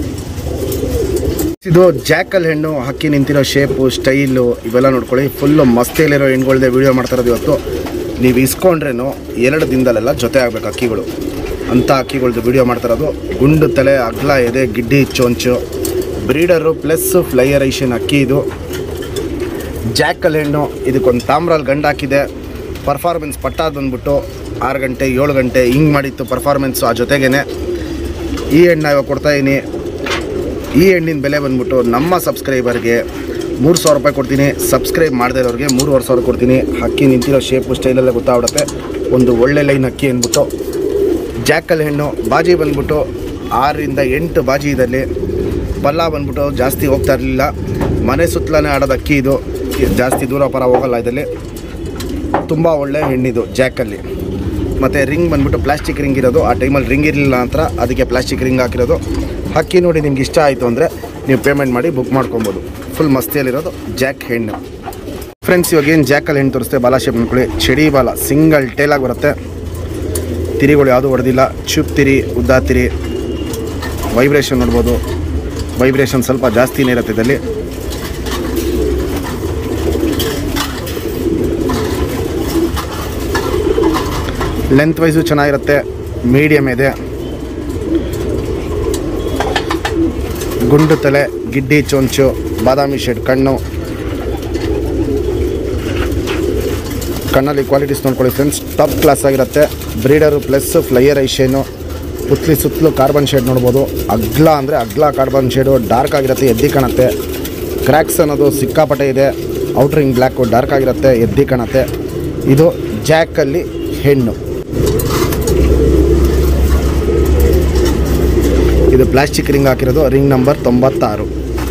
A: ಇದು ಜಾಕಲ್ ಹೆಣ್ಣು ಹಕ್ಕಿ ನಿಂತಿರೋ ಶೇಪು ಸ್ಟೈಲು ಇವೆಲ್ಲ ನೋಡ್ಕೊಳ್ಳಿ ಫುಲ್ಲು ಮಸ್ತಿಯಲ್ಲಿರೋ ಹೆಣ್ಗಳ್ದೆ ವೀಡಿಯೋ ಮಾಡ್ತಾ ಇರೋದು ಇವತ್ತು ನೀವು ಇಸ್ಕೊಂಡ್ರೇನು ಎರಡು ದಿನದಲ್ಲೆಲ್ಲ ಜೊತೆ ಆಗಬೇಕು ಅಕ್ಕಿಗಳು ಅಂಥ ಅಕ್ಕಿಗಳ್ದು ವೀಡಿಯೋ ಮಾಡ್ತಾ ಇರೋದು ಗುಂಡು ತಲೆ ಅಗ್ಲ ಎದೆ ಗಿಡ್ಡಿ ಚೊಂಚು ಬ್ರೀಡರು ಪ್ಲಸ್ ಫ್ಲೈಯರೈಷನ್ ಅಕ್ಕಿ ಇದು ಜಾಕಲ್ ಹೆಣ್ಣು ಇದಕ್ಕೊಂದು ತಾಮ್ರಲ್ಲಿ ಗಂಡು ಹಾಕಿದೆ ಪರ್ಫಾರ್ಮೆನ್ಸ್ ಪಟ್ಟಾದ ಬಂದ್ಬಿಟ್ಟು ಆರು ಗಂಟೆ ಏಳು ಗಂಟೆ ಹಿಂಗೆ ಮಾಡಿತ್ತು ಪರ್ಫಾರ್ಮೆನ್ಸು ಆ ಜೊತೆಗೇನೆ ಈ ಹೆಣ್ಣು ಇವಾಗ ಕೊಡ್ತಾಯಿದ್ದೀನಿ ಈ ಹೆಣ್ಣಿನ ಬೆಲೆ ಬಂದ್ಬಿಟ್ಟು ನಮ್ಮ ಸಬ್ಸ್ಕ್ರೈಬರ್ಗೆ ಮೂರು ಸಾವಿರ ರೂಪಾಯಿ ಕೊಡ್ತೀನಿ ಸಬ್ಸ್ಕ್ರೈಬ್ ಮಾಡದೇ ಇರೋರಿಗೆ ಮೂರುವರೆ ಸಾವಿರ ಕೊಡ್ತೀನಿ ಹಕ್ಕಿ ನಿಂತಿರೋ ಶೇಪು ಸ್ಟೈಲೆಲ್ಲ ಗೊತ್ತಾಗ್ಬಿಡುತ್ತೆ ಒಂದು ಒಳ್ಳೆ ಲೈನ್ ಅಕ್ಕಿ ಅಂದ್ಬಿಟ್ಟು ಜಾಕಲ್ ಹೆಣ್ಣು ಬಾಜಿ ಬಂದ್ಬಿಟ್ಟು ಆರರಿಂದ ಎಂಟು ಬಾಜಿ ಇದಲ್ಲಿ ಪಲ್ಲ ಬಂದ್ಬಿಟ್ಟು ಜಾಸ್ತಿ ಹೋಗ್ತಾ ಇರಲಿಲ್ಲ ಮನೆ ಸುತ್ತಲೇ ಆಡೋದು ಅಕ್ಕಿ ಇದು ಜಾಸ್ತಿ ದೂರ ಪರ ಹೋಗಲ್ಲ ಇದರಲ್ಲಿ ತುಂಬ ಒಳ್ಳೆ ಹೆಣ್ಣಿದು ಜಾಕಲ್ಲಿ ಮತ್ತು ರಿಂಗ್ ಬಂದ್ಬಿಟ್ಟು ಪ್ಲಾಸ್ಟಿಕ್ ರಿಂಗ್ ಇರೋದು ಆ ಟೈಮಲ್ಲಿ ರಿಂಗ್ ಇರಲಿಲ್ಲ ನಂತರ ಅದಕ್ಕೆ ಪ್ಲಾಸ್ಟಿಕ್ ರಿಂಗ್ ಹಾಕಿರೋದು ಹಕ್ಕಿ ನೋಡಿ ನಿಮ್ಗೆ ಇಷ್ಟ ಆಯಿತು ಅಂದರೆ ನೀವು ಪೇಮೆಂಟ್ ಮಾಡಿ ಬುಕ್ ಮಾಡ್ಕೊಬೋದು ಫುಲ್ ಮಸ್ತಿಯಲ್ಲಿರೋದು ಜಾಕ್ ಹೆಣ್ಣು ಫ್ರೆಂಡ್ಸ್ ಇವಾಗ ಏನು ಜಾಕಲ್ಲಿ ಹೆಣ್ಣು ತೋರಿಸ್ತೆ ಬಾಲ ಶೇಪ್ ನೋಡ್ಕೊಳ್ಳಿ ಚಡಿ ಬಾಲ ಸಿಂಗಲ್ ಟೇಲಾಗಿ ಬರುತ್ತೆ ತಿರಿಗಳು ಯಾವುದೂ ಹೊಡೆದಿಲ್ಲ ಚುಪ್ ತಿರಿ ಉದ್ದಾ ತಿರಿ ವೈಬ್ರೇಷನ್ ನೋಡ್ಬೋದು ವೈಬ್ರೇಷನ್ ಸ್ವಲ್ಪ ಜಾಸ್ತಿನೇ ಇರುತ್ತೆ ಇದರಲ್ಲಿ ಲೆಂತ್ ವೈಸು ಚೆನ್ನಾಗಿರುತ್ತೆ ಮೀಡಿಯಮ್ ಇದೆ ಗುಂಡು ತಲೆ ಗಿಡ್ಡಿ ಚೊಂಚು ಬಾದಾಮಿ ಶೇಡ್ ಕಣ್ಣು ಕಣ್ಣಲ್ಲಿ ಕ್ವಾಲಿಟೀಸ್ ನೋಡ್ಕೊಳ್ಳಿ ಫ್ರೆಂಡ್ಸ್ ಟಾಪ್ ಕ್ಲಾಸ್ ಆಗಿರುತ್ತೆ ಬ್ರೀಡರು ಪ್ಲಸ್ ಫ್ಲೈಯರ್ ಐಶೇನು ಪುತ್ಲಿ ಸುತ್ತಲೂ ಕಾರ್ಬನ್ ಶೇಡ್ ನೋಡ್ಬೋದು ಅಗ್ಲ ಅಂದರೆ ಅಗ್ಲ ಕಾರ್ಬನ್ ಶೇಡು ಡಾರ್ಕ್ ಆಗಿರುತ್ತೆ ಎದ್ದಿ ಕಾಣುತ್ತೆ ಕ್ರ್ಯಾಕ್ಸ್ ಅನ್ನೋದು ಸಿಕ್ಕಾಪಟ್ಟೆ ಇದೆ ಔಟ್ರಿಂಗ್ ಬ್ಲ್ಯಾಕು ಡಾರ್ಕ್ ಆಗಿರುತ್ತೆ ಎದ್ದಿ ಕಾಣುತ್ತೆ ಇದು ಜಾಕಲ್ಲಿ ಹೆಣ್ಣು ಇದು ಪ್ಲಾಸ್ಟಿಕ್ ರಿಂಗ್ ಹಾಕಿರೋದು ರಿಂಗ್ ನಂಬರ್ ತೊಂಬತ್ತಾರು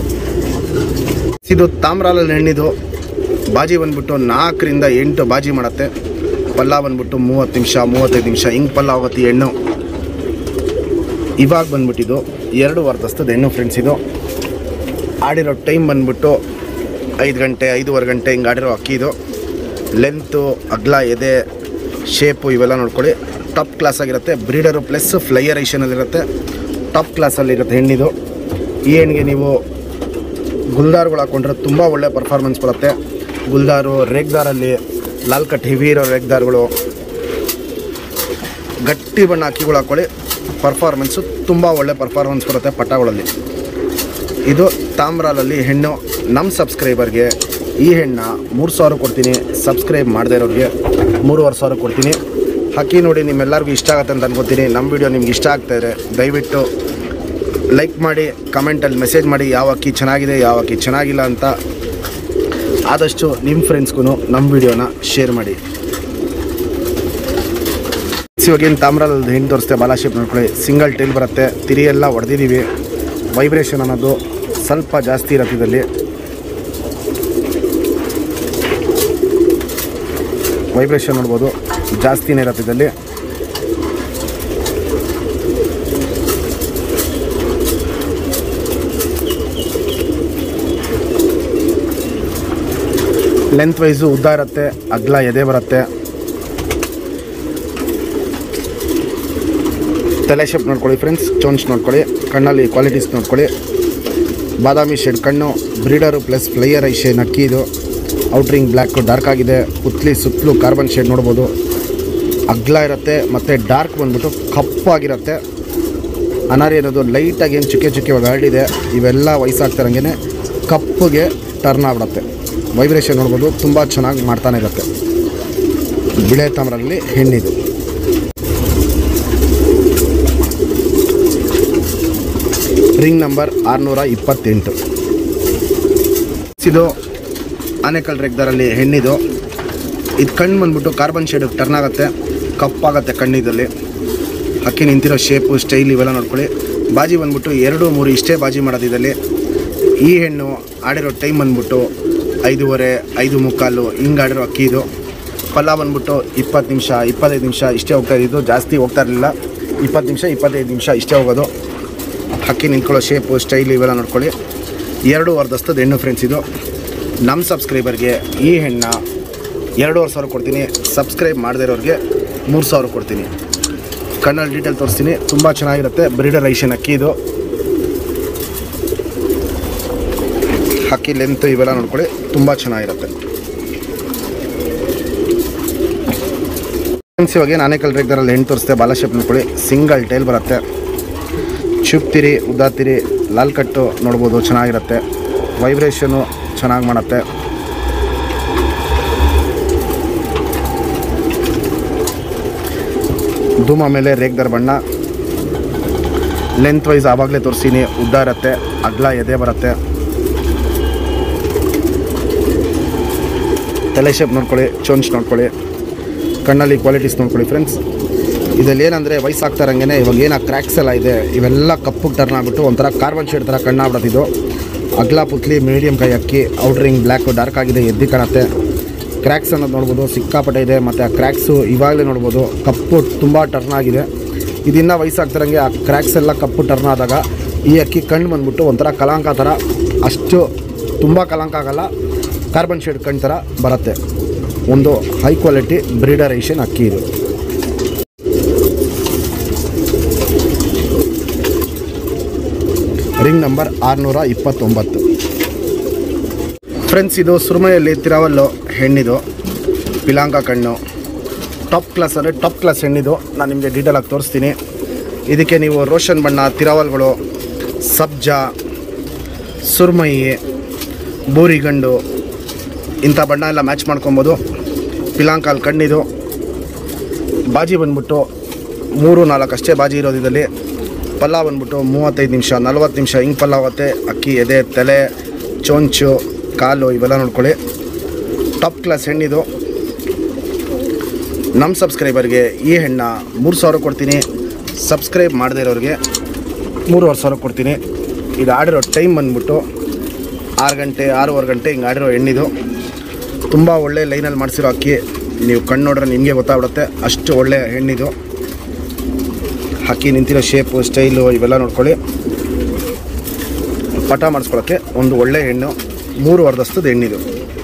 A: ಇದು ತಾಮ್ರಾಲಲ್ಲಿ ಹೆಣ್ಣಿದು ಬಾಜಿ ಬಂದ್ಬಿಟ್ಟು ನಾಲ್ಕರಿಂದ ಎಂಟು ಬಾಜಿ ಮಾಡುತ್ತೆ ಪಲ್ಲ ಬಂದ್ಬಿಟ್ಟು ಮೂವತ್ತು ನಿಮಿಷ ಮೂವತ್ತೈದು ನಿಮಿಷ ಹಿಂಗೆ ಪಲ್ಲ ಹೋಗುತ್ತೆ ಈ ಹೆಣ್ಣು ಇವಾಗ ಬಂದ್ಬಿಟ್ಟಿದ್ದು ಎರಡು ವರ್ಧಸ್ತದ ಹೆಣ್ಣು ಫ್ರೆಂಡ್ಸ್ ಇದು ಆಡಿರೋ ಟೈಮ್ ಬಂದ್ಬಿಟ್ಟು ಐದು ಗಂಟೆ ಐದೂವರೆ ಗಂಟೆ ಹಿಂಗೆ ಆಡಿರೋ ಅಕ್ಕಿ ಇದು ಲೆಂತು ಅಗ್ಲ ಎದೆ ಶೇಪು ಇವೆಲ್ಲ ನೋಡ್ಕೊಳ್ಳಿ ಟಾಪ್ ಕ್ಲಾಸ್ ಆಗಿರುತ್ತೆ ಬ್ರೀಡರು ಪ್ಲಸ್ ಫ್ಲೈಯರ್ ಐಷನಲ್ಲಿರುತ್ತೆ ಟಾಪ್ ಕ್ಲಾಸಲ್ಲಿರುತ್ತೆ ಹೆಣ್ಣಿದು ಈ ಹೆಣ್ಣಿಗೆ ನೀವು ಗುಲ್ದಾರ್ಗಳು ಹಾಕೊಂಡ್ರೆ ತುಂಬ ಒಳ್ಳೆ ಪರ್ಫಾರ್ಮೆನ್ಸ್ ಬರುತ್ತೆ ಗುಲ್ದಾರು ರೇಗ್ದಾರಲ್ಲಿ ಲಾಲ್ ಕಟ್ ಹೆವಿ ಇರೋ ರೇಗ್ದಾರ್ಗಳು ಗಟ್ಟಿ ಬಣ್ಣ ಅಕ್ಕಿಗಳು ಹಾಕ್ಕೊಳ್ಳಿ
B: ಪರ್ಫಾರ್ಮೆನ್ಸು ತುಂಬ ಒಳ್ಳೆ ಪರ್ಫಾರ್ಮೆನ್ಸ್ ಬರುತ್ತೆ ಪಟಾಗಳಲ್ಲಿ ಇದು ತಾಮ್ರಾಲಲ್ಲಿ ಹೆಣ್ಣು ನಮ್ಮ ಸಬ್ಸ್ಕ್ರೈಬರ್ಗೆ ಈ ಹೆಣ್ಣ ಮೂರು ಸಾವಿರ ಕೊಡ್ತೀನಿ ಸಬ್ಸ್ಕ್ರೈಬ್ ಮಾಡದೇ ಇರೋರಿಗೆ ಮೂರುವರೆ ಸಾವಿರ ಕೊಡ್ತೀನಿ ಹಕ್ಕಿ ನೋಡಿ ನಿಮ್ಮೆಲ್ಲರಿಗೂ ಇಷ್ಟ ಆಗುತ್ತೆ ಅಂತ ಅನ್ಕೋತೀನಿ ನಮ್ಮ ವಿಡಿಯೋ ನಿಮ್ಗೆ ಇಷ್ಟ ಆಗ್ತಾಯಿದೆ ದಯವಿಟ್ಟು ಲೈಕ್ ಮಾಡಿ ಕಮೆಂಟಲ್ಲಿ ಮೆಸೇಜ್ ಮಾಡಿ ಯಾವ ಅಕ್ಕಿ ಚೆನ್ನಾಗಿದೆ ಯಾವ ಅಕ್ಕಿ ಚೆನ್ನಾಗಿಲ್ಲ ಅಂತ ಆದಷ್ಟು ನಿಮ್ಮ ಫ್ರೆಂಡ್ಸ್ಗೂ ನಮ್ಮ ವಿಡಿಯೋನ ಶೇರ್ ಮಾಡಿ ಇವಾಗೇನು ತಾಮ್ರಲ್ಲಿ ಹೆಣ್ಣು ತೋರಿಸ್ತೆ ಬಾಲ ಶೇಪ್ ನೋಡ್ಕೊಳ್ಳಿ ಸಿಂಗಲ್ ಟೈಲ್ ಬರುತ್ತೆ ತಿರಿ ಎಲ್ಲ ಹೊಡೆದಿದ್ದೀವಿ ವೈಬ್ರೇಷನ್ ಅನ್ನೋದು ಸ್ವಲ್ಪ ಜಾಸ್ತಿ ಇರುತ್ತೆ ಇದರಲ್ಲಿ ವೈಬ್ರೇಷನ್ ನೋಡ್ಬೋದು ಜಾಸ್ತಿನೇ ಇರುತ್ತೆ ಇದರಲ್ಲಿ ಲೆಂತ್ ವೈಸು ಉದ್ದ ಇರುತ್ತೆ ಅಗ್ಲ ಎದೆ ಬರುತ್ತೆ ತಲೆ ಶೇಪ್ ನೋಡ್ಕೊಳ್ಳಿ ಫ್ರೆಂಡ್ಸ್ ಚೋನ್ಸ್ ನೋಡ್ಕೊಳ್ಳಿ ಕಣ್ಣಲ್ಲಿ ಕ್ವಾಲಿಟೀಸ್ ನೋಡ್ಕೊಳ್ಳಿ ಬಾದಾಮಿ ಶೇಡ್ ಕಣ್ಣು breeder plus flyer eye shade ಅಕ್ಕಿ ಇದು ಔಟ್ರಿಂಗ್ ಬ್ಲ್ಯಾಕ್ ಡಾರ್ಕ್ ಆಗಿದೆ ಉತ್ಲಿ ಸುತ್ತಲೂ ಕಾರ್ಬನ್ ಶೇಡ್ ನೋಡ್ಬೋದು ಅಗ್ಲ ಇರುತ್ತೆ ಮತ್ತು ಡಾರ್ಕ್ ಬಂದ್ಬಿಟ್ಟು ಕಪ್ಪಾಗಿರುತ್ತೆ ಅನಾರಿ ಅನ್ನೋದು ಲೈಟಾಗಿ ಏನು ಚುಕ್ಕೆ ಚುಕ್ಕೆ ಹರಡಿದೆ ಇವೆಲ್ಲ ವಯಸ್ಸಾಗ್ತಿರಂಗೆ ಕಪ್ಪಗೆ ಟರ್ನ್ ಆಗ್ಬಿಡುತ್ತೆ ವೈಬ್ರೇಷನ್ ನೋಡ್ಬೋದು ತುಂಬ ಚೆನ್ನಾಗಿ ಮಾಡ್ತಾನೆ ಇರುತ್ತೆ ಬಿಳೆ ತಾಮ್ರಲ್ಲಿ ಹೆಣ್ಣಿದು ರಿಂಗ್ ನಂಬರ್ ಆರುನೂರ ಇಪ್ಪತ್ತೆಂಟು ಇದು ಆನೆಕಲ್ ರೆಗ್ದರಲ್ಲಿ ಹೆಣ್ಣಿದು ಇದು ಕಣ್ಣು ಬಂದ್ಬಿಟ್ಟು ಕಾರ್ಬನ್ ಶೇಡಿಗೆ ಟರ್ನ್ ಆಗುತ್ತೆ ಕಪ್ಪಾಗುತ್ತೆ ಕಣ್ಣಿದಲ್ಲಿ ಹಕ್ಕಿ ನಿಂತಿರೋ ಶೇಪು ಸ್ಟೈಲ್ ಇವೆಲ್ಲ ನೋಡ್ಕೊಳ್ಳಿ ಬಾಜಿ ಬಂದ್ಬಿಟ್ಟು ಎರಡು ಮೂರು ಇಷ್ಟೇ ಬಾಜಿ ಮಾಡೋದು ಇದರಲ್ಲಿ ಈ ಹೆಣ್ಣು ಆಡಿರೋ ಟೈಮ್ ಬಂದ್ಬಿಟ್ಟು ಐದೂವರೆ ಐದು ಮುಕ್ಕಾಲು ಹಿಂಗೆ ಆಡಿರೋ ಅಕ್ಕಿ ಇದು ಪಲ್ಲ ಬಂದ್ಬಿಟ್ಟು ಇಪ್ಪತ್ತು ನಿಮಿಷ ಇಪ್ಪತ್ತೈದು ನಿಮಿಷ ಇಷ್ಟೇ ಹೋಗ್ತಾ ಇದ್ದಿದ್ದು ಜಾಸ್ತಿ ಹೋಗ್ತಾ ಇರಲಿಲ್ಲ ಇಪ್ಪತ್ತು ನಿಮಿಷ ಇಪ್ಪತ್ತೈದು ನಿಮಿಷ ಇಷ್ಟೇ ಹೋಗೋದು ಹಕ್ಕಿ ನಿಂತ್ಕೊಳ್ಳೋ ಶೇಪು ಸ್ಟೈಲ್ ಇವೆಲ್ಲ ನೋಡ್ಕೊಳ್ಳಿ ಎರಡು ವರ್ಧಸ್ತದ ಹೆಣ್ಣು ಫ್ರೆಂಡ್ಸ್ ಇದು ನಮ್ಮ ಸಬ್ಸ್ಕ್ರೈಬರ್ಗೆ ಈ ಹೆಣ್ಣ ಎರಡೂವರೆ ಸಾವಿರ ಕೊಡ್ತೀನಿ ಸಬ್ಸ್ಕ್ರೈಬ್ ಮಾಡದೇ ಇರೋರಿಗೆ ಮೂರು ಸಾವಿರ ಕೊಡ್ತೀನಿ ಕಣ್ಣಲ್ಲಿ ಡೀಟೇಲ್ ತೋರಿಸ್ತೀನಿ ತುಂಬ ಚೆನ್ನಾಗಿರುತ್ತೆ ಬ್ರೀಡರ್ ಐಷನ್ ಅಕ್ಕಿ ಇದು ಹಕ್ಕಿ ಲೆಂತ್ ಇವೆಲ್ಲ ನೋಡ್ಕೊಳ್ಳಿ ತುಂಬ ಚೆನ್ನಾಗಿರುತ್ತೆ ಫ್ರೆಂಡ್ಸ್ ಇವಾಗ ಏನು ಆನೆಕಲ್ ರೇಗ್ದರಲ್ಲಿ ಹೆಣ್ಣು ತೋರಿಸ್ತೆ ಬಾಲ ಶೇಪ್ ನೋಡ್ಕೊಳ್ಳಿ ಸಿಂಗಲ್ ಟೈಲ್ ಬರುತ್ತೆ ಚುಪ್ತಿರಿ ಉದ್ದಾತಿರಿ ಲಾಲ್ ಕಟ್ಟು ನೋಡ್ಬೋದು ಚೆನ್ನಾಗಿರುತ್ತೆ ವೈಬ್ರೇಷನು ಚೆನ್ನಾಗಿ ಮಾಡುತ್ತೆ ಧೂಮ ಮೇಲೆ ರೇಗ್ದರ್ ಬಣ್ಣ ಲೆಂತ್ ವೈಸ್ ಆವಾಗಲೇ ತೋರಿಸೀನಿ ಉದ್ದ ಇರುತ್ತೆ ಅಗ್ಲ ಎದೆ ಬರುತ್ತೆ ತಲೆ ಶೇಪ್ ನೋಡ್ಕೊಳ್ಳಿ ಚೋನ್ಸ್ ನೋಡ್ಕೊಳ್ಳಿ ಕಣ್ಣಲ್ಲಿ ಕ್ವಾಲಿಟೀಸ್ ನೋಡ್ಕೊಳ್ಳಿ ಫ್ರೆಂಡ್ಸ್ ಇದರಲ್ಲಿ ಏನಂದರೆ ವಯಸ್ಸಾಗ್ತಾ ಇರಂಗೆ ಇವಾಗ ಏನು ಕ್ರ್ಯಾಕ್ಸ್ ಎಲ್ಲ ಇದೆ ಇವೆಲ್ಲ ಕಪ್ಪಗೆ ಟರ್ನ್ ಆಗಿಬಿಟ್ಟು ಒಂಥರ ಕಾರ್ಬನ್ ಶೇಡ್ ಥರ ಕಣ್ಣಾಗ್ಬಿಡುತ್ತೆ ಇದು ಅಗ್ಲ ಪುತ್ಲಿ ಮೀಡಿಯಮ್ ಕೈ ಅಕ್ಕಿ ಔಟ್ರಿಂಗ್ ಬ್ಲ್ಯಾಕು ಡಾರ್ಕ್ ಆಗಿದೆ ಎದ್ದಿ ಕಾಣುತ್ತೆ ಕ್ರ್ಯಾಕ್ಸ್ ಅನ್ನೋದು ನೋಡ್ಬೋದು ಸಿಕ್ಕಾಪಟ್ಟೆ ಇದೆ ಮತ್ತು ಆ ಕ್ರ್ಯಾಕ್ಸು ಇವಾಗಲೇ ನೋಡ್ಬೋದು ಕಪ್ಪು ತುಂಬ ಟರ್ನ್ ಆಗಿದೆ ಇದನ್ನ ವಯಸ್ಸಾಗ್ತಿರಂಗೆ ಆ ಕ್ರ್ಯಾಕ್ಸ್ ಎಲ್ಲ ಕಪ್ಪು ಟರ್ನ್ ಆದಾಗ ಈ ಅಕ್ಕಿ ಕಣ್ಣು ಬಂದ್ಬಿಟ್ಟು ಒಂಥರ ಕಲಾಂಕ ಥರ ಅಷ್ಟು ತುಂಬ ಕಲಾಂಕ ಆಗಲ್ಲ ಕಾರ್ಬನ್ ಶೇಡ್ ಕಣ್ಣು ಥರ ಬರುತ್ತೆ ಒಂದು ಹೈ ಕ್ವಾಲಿಟಿ ಬ್ರೀಡರೇಷನ್ ಅಕ್ಕಿ ಇದು ರಿಂಗ್ ನಂಬರ್ ಆರುನೂರ ಇಪ್ಪತ್ತೊಂಬತ್ತು ಫ್ರೆಂಡ್ಸ್ ಇದು ಸುರುಮಯಲ್ಲಿ ತಿರಾವಲ್ಲು ಹೆಣ್ಣಿದು ಪಿಲಾಂಕ ಕಣ್ಣು ಟಾಪ್ ಕ್ಲಾಸ್ ಅಂದರೆ ಟಾಪ್ ಕ್ಲಾಸ್ ಹೆಣ್ಣಿದು ನಾನು ನಿಮಗೆ ಡೀಟೇಲಾಗಿ ತೋರಿಸ್ತೀನಿ ಇದಕ್ಕೆ ನೀವು ರೋಷನ್ ಬಣ್ಣ ತಿರಾವಲ್ಗಳು ಸಬ್ಜಾ ಸುರ್ಮಯಿ ಬೂರಿಗಂಡು ಇಂಥ ಬಣ್ಣ ಎಲ್ಲ ಮ್ಯಾಚ್ ಮಾಡ್ಕೊಬೋದು ಪಿಲಾಂಕಾಲ್ ಕಣ್ಣಿದು ಬಾಜಿ ಬಂದ್ಬಿಟ್ಟು ಮೂರು ನಾಲ್ಕು ಅಷ್ಟೇ ಬಾಜಿ ಇರೋದು ಇದರಲ್ಲಿ ಪಲ್ಲ ಬಂದ್ಬಿಟ್ಟು ಮೂವತ್ತೈದು ನಿಮಿಷ ನಲ್ವತ್ತು ನಿಮಿಷ ಹಿಂಗೆ ಪಲ್ಲ ಆಗುತ್ತೆ ಅಕ್ಕಿ ಎದೆ ತಲೆ ಚೊಂಚು ಕಾಲು ಇವೆಲ್ಲ ನೋಡ್ಕೊಳ್ಳಿ ಟಾಪ್ ಕ್ಲಾಸ್ ಹೆಣ್ಣಿದು ನಮ್ಮ ಸಬ್ಸ್ಕ್ರೈಬರ್ಗೆ ಈ ಹೆಣ್ಣ ಮೂರು ಸಾವಿರ ಕೊಡ್ತೀನಿ ಸಬ್ಸ್ಕ್ರೈಬ್ ಮಾಡದೇ ಇರೋರಿಗೆ ಮೂರುವರೆ ಸಾವಿರ ಕೊಡ್ತೀನಿ ಇದು ಆಡಿರೋ ಟೈಮ್ ಬಂದ್ಬಿಟ್ಟು ಆರು ಗಂಟೆ ಆರೂವರೆ ಗಂಟೆ ಹಿಂಗೆ ಆಡಿರೋ ಹೆಣ್ಣಿದು ತುಂಬ ಒಳ್ಳೆ ಲೈನಲ್ಲಿ ಮಾಡಿಸಿರೋ ಅಕ್ಕಿ ನೀವು ಕಣ್ಣು ನೋಡ್ರೆ ನಿಮಗೆ ಗೊತ್ತಾಗ್ಬಿಡುತ್ತೆ ಅಷ್ಟು ಒಳ್ಳೆ ಹೆಣ್ಣಿದು ಅಕ್ಕಿ ನಿಂತಿರೋ ಶೇಪು ಸ್ಟೈಲು ಇವೆಲ್ಲ ನೋಡ್ಕೊಳ್ಳಿ ಪಟ ಮಾಡಿಸ್ಕೊಳ್ಳೋಕ್ಕೆ ಒಂದು ಒಳ್ಳೆ ಹೆಣ್ಣು ಮೂರು ವರ್ಧಸ್ತದ ಹೆಣ್ಣಿದು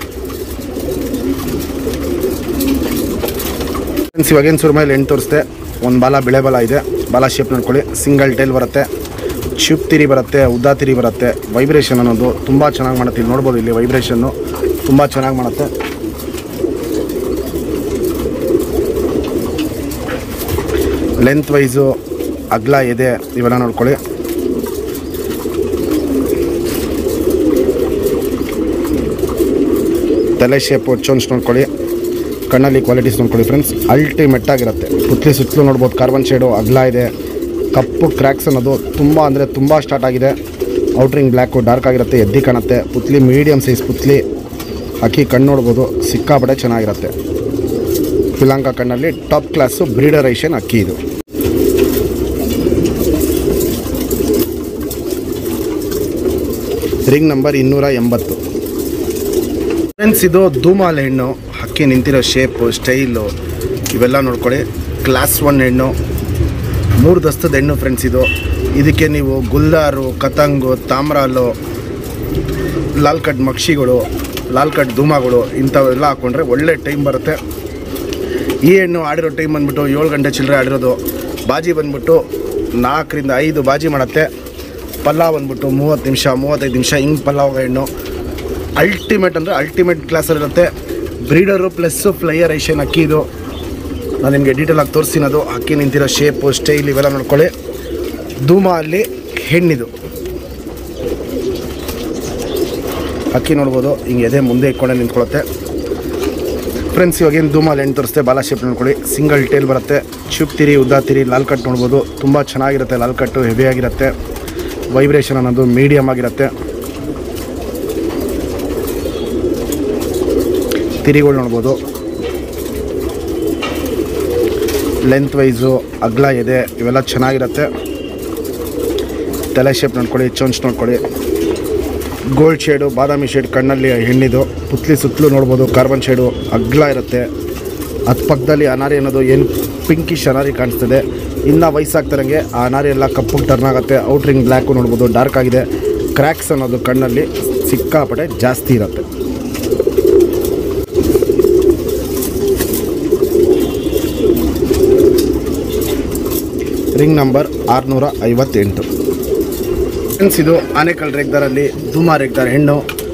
B: ಫ್ರೆಂಡ್ಸ್ ಇವಾಗೇನು ಸುರುಮೈಲಿ ಹೆಣ್ಣು ತೋರಿಸ್ದೆ ಒಂದು ಬಾಲ ಬಿಳೆ ಬಾಲ ಇದೆ ಬಾಲ ಶೇಪ್ ನೋಡ್ಕೊಳ್ಳಿ ಸಿಂಗಲ್ ಟೈಲ್ ಬರುತ್ತೆ ಶಿಪ್ ತಿರಿ ಬರುತ್ತೆ ಉದ್ದಾ ತಿರಿ ಬರುತ್ತೆ ವೈಬ್ರೇಷನ್ ಅನ್ನೋದು ತುಂಬ ಚೆನ್ನಾಗಿ ಮಾಡುತ್ತೆ ಇಲ್ಲಿ ನೋಡ್ಬೋದು ಇಲ್ಲಿ ವೈಬ್ರೇಷನ್ನು ತುಂಬ ಚೆನ್ನಾಗಿ ಮಾಡುತ್ತೆ ಲೆಂತ್ ವೈಸು ಅಗ್ಲ ಎದೆ ಇವೆಲ್ಲ ನೋಡ್ಕೊಳ್ಳಿ ತಲೆ ಶೇಪು ಚೋನ್ಸ್ ನೋಡ್ಕೊಳ್ಳಿ ಕಣ್ಣಲ್ಲಿ ಕ್ವಾಲಿಟೀಸ್ ನೋಡ್ಕೊಳ್ಳಿ ಫ್ರೆಂಡ್ಸ್ ಅಲ್ಟಿಮೆಟ್ ಆಗಿರುತ್ತೆ ಪುತ್ಲಿ ಸುತ್ತಲೂ ನೋಡ್ಬೋದು ಕಾರ್ಬನ್ ಶೇಡು ಅಗ್ಲ ಇದೆ ಕಪ್ಪು ಕ್ರ್ಯಾಕ್ಸ್ ಅನ್ನೋದು ತುಂಬ ಅಂದರೆ ತುಂಬ ಸ್ಟಾರ್ಟ್ ಆಗಿದೆ ಔಟ್ರಿಂಗ್ ಬ್ಲ್ಯಾಕು ಡಾರ್ಕ್ ಆಗಿರುತ್ತೆ ಎದ್ದಿ ಕಾಣುತ್ತೆ ಪುತ್ಲಿ ಮೀಡಿಯಮ್ ಸೈಜ್ ಪುತ್ಲಿ ಅಕ್ಕಿ ಕಣ್ಣು ನೋಡ್ಬೋದು ಸಿಕ್ಕಾಪಟ್ಟೆ ಚೆನ್ನಾಗಿರುತ್ತೆ ಪಿಲಾಂಕ ಕಣ್ಣಲ್ಲಿ ಟಾಪ್ ಕ್ಲಾಸು ಬ್ರೀಡರೈಷನ್ ಅಕ್ಕಿ ಇದು ರಿಂಗ್ ನಂಬರ್ ಇನ್ನೂರ ಎಂಬತ್ತು ಫ್ರೆಂಡ್ಸ್ ಇದು ಧೂಮಾಲೆ ಹೆಣ್ಣು ಹಕ್ಕಿ ನಿಂತಿರೋ ಶೇಪು ಸ್ಟೈಲು ಇವೆಲ್ಲ ನೋಡ್ಕೊಳ್ಳಿ ಕ್ಲಾಸ್ ಒನ್ ಹೆಣ್ಣು ಮೂರು ದಸ್ತದ ಹೆಣ್ಣು ಫ್ರೆಂಡ್ಸ್ ಇದು ಇದಕ್ಕೆ ನೀವು ಗುಲ್ಲಾರು ಕತಂಗು ತಾಮ್ರಾಲು ಲಾಲ್ ಕಟ್ ಮಕ್ಷಿಗಳು ಲಾಲ್ ಕಟ್ ಧೂಮಗಳು ಇಂಥವೆಲ್ಲ ಹಾಕ್ಕೊಂಡ್ರೆ ಒಳ್ಳೆ ಟೈಮ್ ಬರುತ್ತೆ ಈ ಹೆಣ್ಣು ಆಡಿರೋ ಟೈಮ್ ಬಂದ್ಬಿಟ್ಟು ಏಳು ಗಂಟೆ ಚಿಲ್ಲರೆ ಆಡಿರೋದು ಬಾಜಿ ಬಂದ್ಬಿಟ್ಟು ನಾಲ್ಕರಿಂದ ಐದು ಬಾಜಿ ಮಾಡುತ್ತೆ ಪಲ್ಲಾವ್ ಬಂದ್ಬಿಟ್ಟು ಮೂವತ್ತು ನಿಮಿಷ ಮೂವತ್ತೈದು ನಿಮಿಷ ಹಿಂಗೆ ಪಲ್ಲಾವ್ ಹೆಣ್ಣು ಅಲ್ಟಿಮೇಟ್ ಅಂದರೆ ಅಲ್ಟಿಮೇಟ್ ಕ್ಲಾಸಲ್ಲಿರುತ್ತೆ ಬ್ರೀಡರು ಪ್ಲಸ್ಸು ಫ್ಲೈಯರ್ ಐಷನ್ ಅಕ್ಕಿ ಇದು ನಾನು ನಿಮಗೆ ಡೀಟೇಲಾಗಿ ತೋರಿಸ್ತೀನಿ ಅದು ಅಕ್ಕಿ ನಿಂತಿರೋ ಶೇಪು ಸ್ಟೈಲ್ ಇವೆಲ್ಲ ನೋಡ್ಕೊಳ್ಳಿ ಧೂಮ ಅಲ್ಲಿ ಹೆಣ್ಣಿದು ಅಕ್ಕಿ ನೋಡ್ಬೋದು ಹಿಂಗೆ ಎದೆ ಮುಂದೆ ಇಟ್ಕೊಂಡೆ ನಿಂತ್ಕೊಳ್ಳುತ್ತೆ ಫ್ರೆಂಡ್ಸ್ ಇವಾಗ ಏನು ಧೂಮಲ್ಲಿ ಹೆಣ್ಣು ತೋರಿಸ್ತೆ ಬಾಲ ಶೇಪ್ ನೋಡ್ಕೊಳ್ಳಿ ಸಿಂಗಲ್ ಟೇಲ್ ಬರುತ್ತೆ ಚುಪ್ ತಿರಿ ಉದ್ದ ತಿರಿ ಲಾಲ್ ಕಟ್ ನೋಡ್ಬೋದು ತುಂಬ ಚೆನ್ನಾಗಿರುತ್ತೆ ಲಾಲ್ ಕಟ್ಟು ಹೆವಿ ಆಗಿರುತ್ತೆ ವೈಬ್ರೇಷನ್ ಅನ್ನೋದು ಮೀಡಿಯಮ್ ಆಗಿರುತ್ತೆ ತಿರಿಗಳು ನೋಡ್ಬೋದು ಲೆಂತ್ ವೈಸು ಅಗ್ಲ ಇದೆ ಇವೆಲ್ಲ ಚೆನ್ನಾಗಿರುತ್ತೆ ತಲೆ ಶೇಪ್ ನೋಡ್ಕೊಳ್ಳಿ ಚೊಂಚ್ ನೋಡ್ಕೊಳ್ಳಿ ಗೋಲ್ಡ್ ಶೇಡು ಬಾದಾಮಿ ಶೇಡ್ ಕಣ್ಣಲ್ಲಿ ಹೆಣ್ಣಿದು ಪುತ್ಲಿ ಸುತ್ತಲೂ ನೋಡ್ಬೋದು ಕಾರ್ಬನ್ ಶೇಡು ಅಗ್ಲ ಇರುತ್ತೆ ಅದ್ ಪಕ್ಕದಲ್ಲಿ ಅನಾರಿ ಅನ್ನೋದು ಏನು ಪಿಂಕಿಶ್ ಅನಾರಿ ಕಾಣಿಸ್ತದೆ ಇನ್ನು ವಯಸ್ಸಾಗ್ತಾರಂಗೆ ಆ ಅನಾರಿ ಎಲ್ಲ ಕಪ್ಪಗೆ ಟರ್ನ್ ಆಗುತ್ತೆ ಔಟ್ರಿಂಗ್ ಬ್ಲ್ಯಾಕು ನೋಡ್ಬೋದು ಡಾರ್ಕ್ ಆಗಿದೆ ಕ್ರ್ಯಾಕ್ಸ್ ಅನ್ನೋದು ಕಣ್ಣಲ್ಲಿ ಸಿಕ್ಕಾಪಟ್ಟೆ ಜಾಸ್ತಿ ಇರುತ್ತೆ ರಿಂಗ್ ನಂಬರ್ ಆರುನೂರ ಐವತ್ತೆಂಟು ಫ್ರೆಂಡ್ಸ್ ಇದು ಆನೆಕಲ್ ರೇಗ್ದಾರಲ್ಲಿ ಧೂಮಾ ರೇಗ್ದಾರ್ ಹೆಣ್ಣು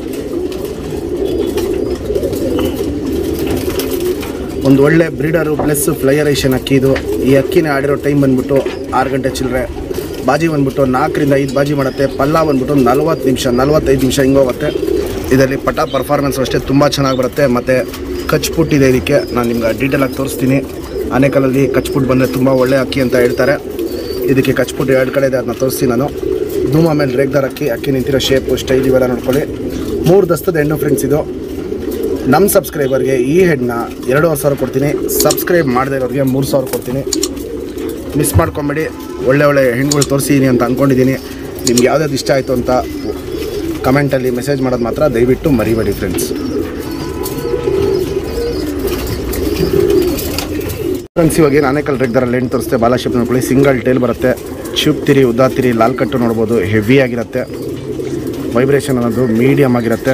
B: ಒಂದು ಒಳ್ಳೆ ಬ್ರೀಡರು ಪ್ಲಸ್ ಫ್ಲೈಯರೈಷನ್ ಅಕ್ಕಿ ಇದು ಈ ಅಕ್ಕಿನ ಆಡಿರೋ ಟೈಮ್ ಬಂದ್ಬಿಟ್ಟು ಆರು ಗಂಟೆ ಚಿಲ್ಲರೆ ಬಾಜಿ ಬಂದ್ಬಿಟ್ಟು ನಾಲ್ಕರಿಂದ ಐದು ಬಾಜಿ ಮಾಡುತ್ತೆ ಪಲ್ಲ ಬಂದ್ಬಿಟ್ಟು ನಲ್ವತ್ತು ನಿಮಿಷ ನಲ್ವತ್ತೈದು ನಿಮಿಷ ಹಿಂಗೆ ಹೋಗುತ್ತೆ ಇದರಲ್ಲಿ ಪಟ ಪರ್ಫಾರ್ಮೆನ್ಸ್ ಅಷ್ಟೇ ತುಂಬ ಚೆನ್ನಾಗಿ ಬರುತ್ತೆ ಮತ್ತು ಕಚ್ಪುಟ್ ಇದೆ ಇದಕ್ಕೆ ನಾನು ನಿಮ್ಗೆ ಡೀಟೇಲಾಗಿ ತೋರಿಸ್ತೀನಿ ಆನೆಕಲ್ಲಲ್ಲಿ ಕಚ್ಪುಟ್ ಬಂದರೆ ತುಂಬ ಒಳ್ಳೆ ಅಕ್ಕಿ ಅಂತ ಹೇಳ್ತಾರೆ ಇದಕ್ಕೆ ಕಚ್ಪುಟ್ ಎರಡು ಕಡೆ ಇದೆ ಅದನ್ನ ತೋರಿಸ್ತೀನಿ ನಾನು ಧೂಮ ಮೇಲೆ ರೇಗ್ದಾರ್ ಅಕ್ಕಿ ಅಕ್ಕಿ ನಿಂತಿರೋ ಶೇಪು ಸ್ಟೈಲ್ ಇವೆಲ್ಲ ನೋಡ್ಕೊಳ್ಳಿ ಮೂರು ದಸ್ತದ ಹೆಣ್ಣು ಫ್ರೆಂಡ್ಸ್ ಇದು ನಮ್ಮ ಸಬ್ಸ್ಕ್ರೈಬರ್ಗೆ ಈ ಹೆಡ್ನ ಎರಡೂವರೆ ಸಾವಿರ ಕೊಡ್ತೀನಿ ಸಬ್ಸ್ಕ್ರೈಬ್ ಮಾಡದೇ ಇರೋರಿಗೆ ಮೂರು ಸಾವಿರ ಕೊಡ್ತೀನಿ ಮಿಸ್ ಮಾಡ್ಕೊಂಬೇಡಿ ಒಳ್ಳೆ ಒಳ್ಳೆ ಹೆಣ್ಣುಗಳು ತೋರಿಸಿದ್ದೀನಿ ಅಂತ ಅಂದ್ಕೊಂಡಿದ್ದೀನಿ ನಿಮ್ಗೆ ಯಾವ್ದಾದ್ರು ಇಷ್ಟ ಆಯಿತು ಅಂತ ಕಮೆಂಟಲ್ಲಿ ಮೆಸೇಜ್ ಮಾಡೋದು ಮಾತ್ರ ದಯವಿಟ್ಟು ಮರಿಬೇಡಿ ಫ್ರೆಂಡ್ಸ್ ಫ್ರೆಂಡ್ಸ್ ಇವಾಗ ಏನು ಆನೆಕಲ್ ರೆಗ್ದರಲ್ಲಿ ಹೆಣ್ಣು ತೋರಿಸ್ತೆ ಬಾಲ ಶೇಪ್ ನೋಡ್ಕೊಳ್ಳಿ ಸಿಂಗಲ್ ಟೇಲ್ ಬರುತ್ತೆ ಚೂಪ್ ತಿರಿ ಉದ್ದ ತಿರಿ ಲಾಲ್ ಕಟ್ಟು ನೋಡ್ಬೋದು ಹೆವಿ ಆಗಿರುತ್ತೆ ವೈಬ್ರೇಷನ್ ಅನ್ನೋದು ಮೀಡಿಯಮ್ ಆಗಿರುತ್ತೆ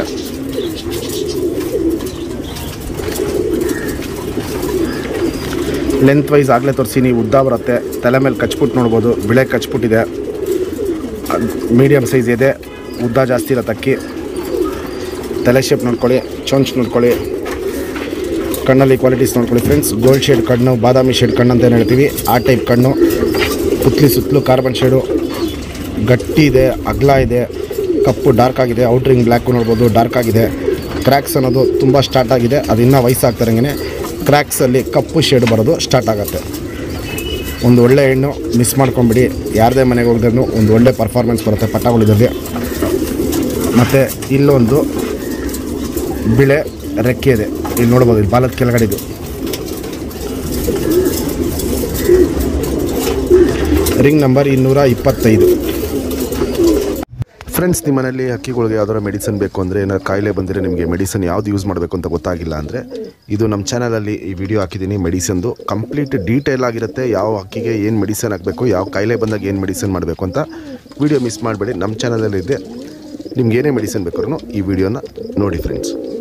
B: ಲೆಂತ್ ವೈಸ್ ಆಗಲೇ ತೋರಿಸಿ ಉದ್ದ ಬರುತ್ತೆ ತಲೆ ಮೇಲೆ ಕಚ್ಪುಟ್ ನೋಡ್ಬೋದು ಬಿಳೆ ಕಚ್ಪುಟ್ಟಿದೆ ಮೀಡಿಯಮ್ ಸೈಜ್ ಇದೆ ಉದ್ದ ಜಾಸ್ತಿ ಇರುತ್ತೆ ಅಕ್ಕಿ ತಲೆ ಶೇಪ್ ನೋಡ್ಕೊಳ್ಳಿ ಚೊಂಚ್ ನೋಡ್ಕೊಳ್ಳಿ ಕಣ್ಣಲ್ಲಿ ಕ್ವಾಲಿಟೀಸ್ ನೋಡ್ಕೊಳ್ಳಿ ಫ್ರೆಂಡ್ಸ್ ಗೋಲ್ಡ್ ಶೇಡ್ ಕಣ್ಣು ಬಾದಾಮಿ ಶೇಡ್ ಕಣ್ಣು ಅಂತ ಏನು ಹೇಳ್ತೀವಿ ಆ ಟೈಪ್ ಕಣ್ಣು ಪುತ್ಲಿ ಸುತ್ತಲೂ ಕಾರ್ಬನ್ ಶೇಡು ಗಟ್ಟಿ ಇದೆ ಅಗ್ಲ ಇದೆ ಕಪ್ಪು ಡಾರ್ಕ್ ಆಗಿದೆ ಔಟ್ರಿಂಗ್ ಬ್ಲ್ಯಾಕು ನೋಡ್ಬೋದು ಡಾರ್ಕ್ ಆಗಿದೆ ಕ್ರ್ಯಾಕ್ಸ್ ಅನ್ನೋದು ತುಂಬ ಸ್ಟಾರ್ಟ್ ಆಗಿದೆ ಅದು ಇನ್ನೂ ವಯಸ್ಸಾಗ್ತಾರಂಗೆ ಕ್ರ್ಯಾಕ್ಸಲ್ಲಿ ಕಪ್ಪು ಶೇಡ್ ಬರೋದು ಸ್ಟಾರ್ಟ್ ಆಗುತ್ತೆ ಒಂದು ಒಳ್ಳೆ ಹೆಣ್ಣು ಮಿಸ್ ಮಾಡ್ಕೊಂಬಿಡಿ ಯಾರದೇ ಮನೆಗೆ ಹೋಗಿದ್ರು ಒಂದು ಒಳ್ಳೆ ಪರ್ಫಾರ್ಮೆನ್ಸ್ ಬರುತ್ತೆ ಪಟಾಗಳಿದ್ರಲ್ಲಿ ಮತ್ತು ಇಲ್ಲೊಂದು ಬಿಳೆ ರೆಕ್ಕೆ ಇದೆ ಇಲ್ಲಿ ನೋಡ್ಬೋದು ಇಲ್ಲಿ ಬಾಲದ ಕೆಳಗಡೆ ಇದು ರಿಂಗ್ ನಂಬರ್ ಇನ್ನೂರ ಇಪ್ಪತ್ತೈದು ಫ್ರೆಂಡ್ಸ್ ನಿಮ್ಮ ಮನೇಲಿ ಹಕ್ಕಿಗಳಿಗೆ ಯಾವ್ದಾರ ಮೆಡಿಸನ್ ಬೇಕು ಅಂದರೆ ಏನಾದ್ರು ಕಾಯಿಲೆ ಬಂದರೆ ನಿಮಗೆ ಮೆಡಿಸನ್ ಯಾವ್ದು ಯೂಸ್ ಮಾಡಬೇಕು ಅಂತ ಗೊತ್ತಾಗಿಲ್ಲ ಅಂದರೆ ಇದು ನಮ್ಮ ಚಾನಲಲ್ಲಿ ಈ ವಿಡಿಯೋ ಹಾಕಿದ್ದೀನಿ ಮೆಡಿಸನ್ದು ಕಂಪ್ಲೀಟ್ ಡೀಟೇಲ್ ಆಗಿರುತ್ತೆ ಯಾವ ಹಕ್ಕಿಗೆ ಏನು ಮೆಡಿಸನ್ ಹಾಕಬೇಕು ಯಾವ ಕಾಯಿಲೆ ಬಂದಾಗ ಏನು ಮೆಡಿಸನ್ ಮಾಡಬೇಕು ಅಂತ ವಿಡಿಯೋ ಮಿಸ್ ಮಾಡಬೇಡಿ ನಮ್ಮ ಚಾನಲಲ್ಲಿ ಇದೆ ನಿಮ್ಗೆ ಏನೇ ಮೆಡಿಸನ್ ಬೇಕಾದ್ರೂ ಈ ವಿಡಿಯೋನ ನೋಡಿ ಫ್ರೆಂಡ್ಸ್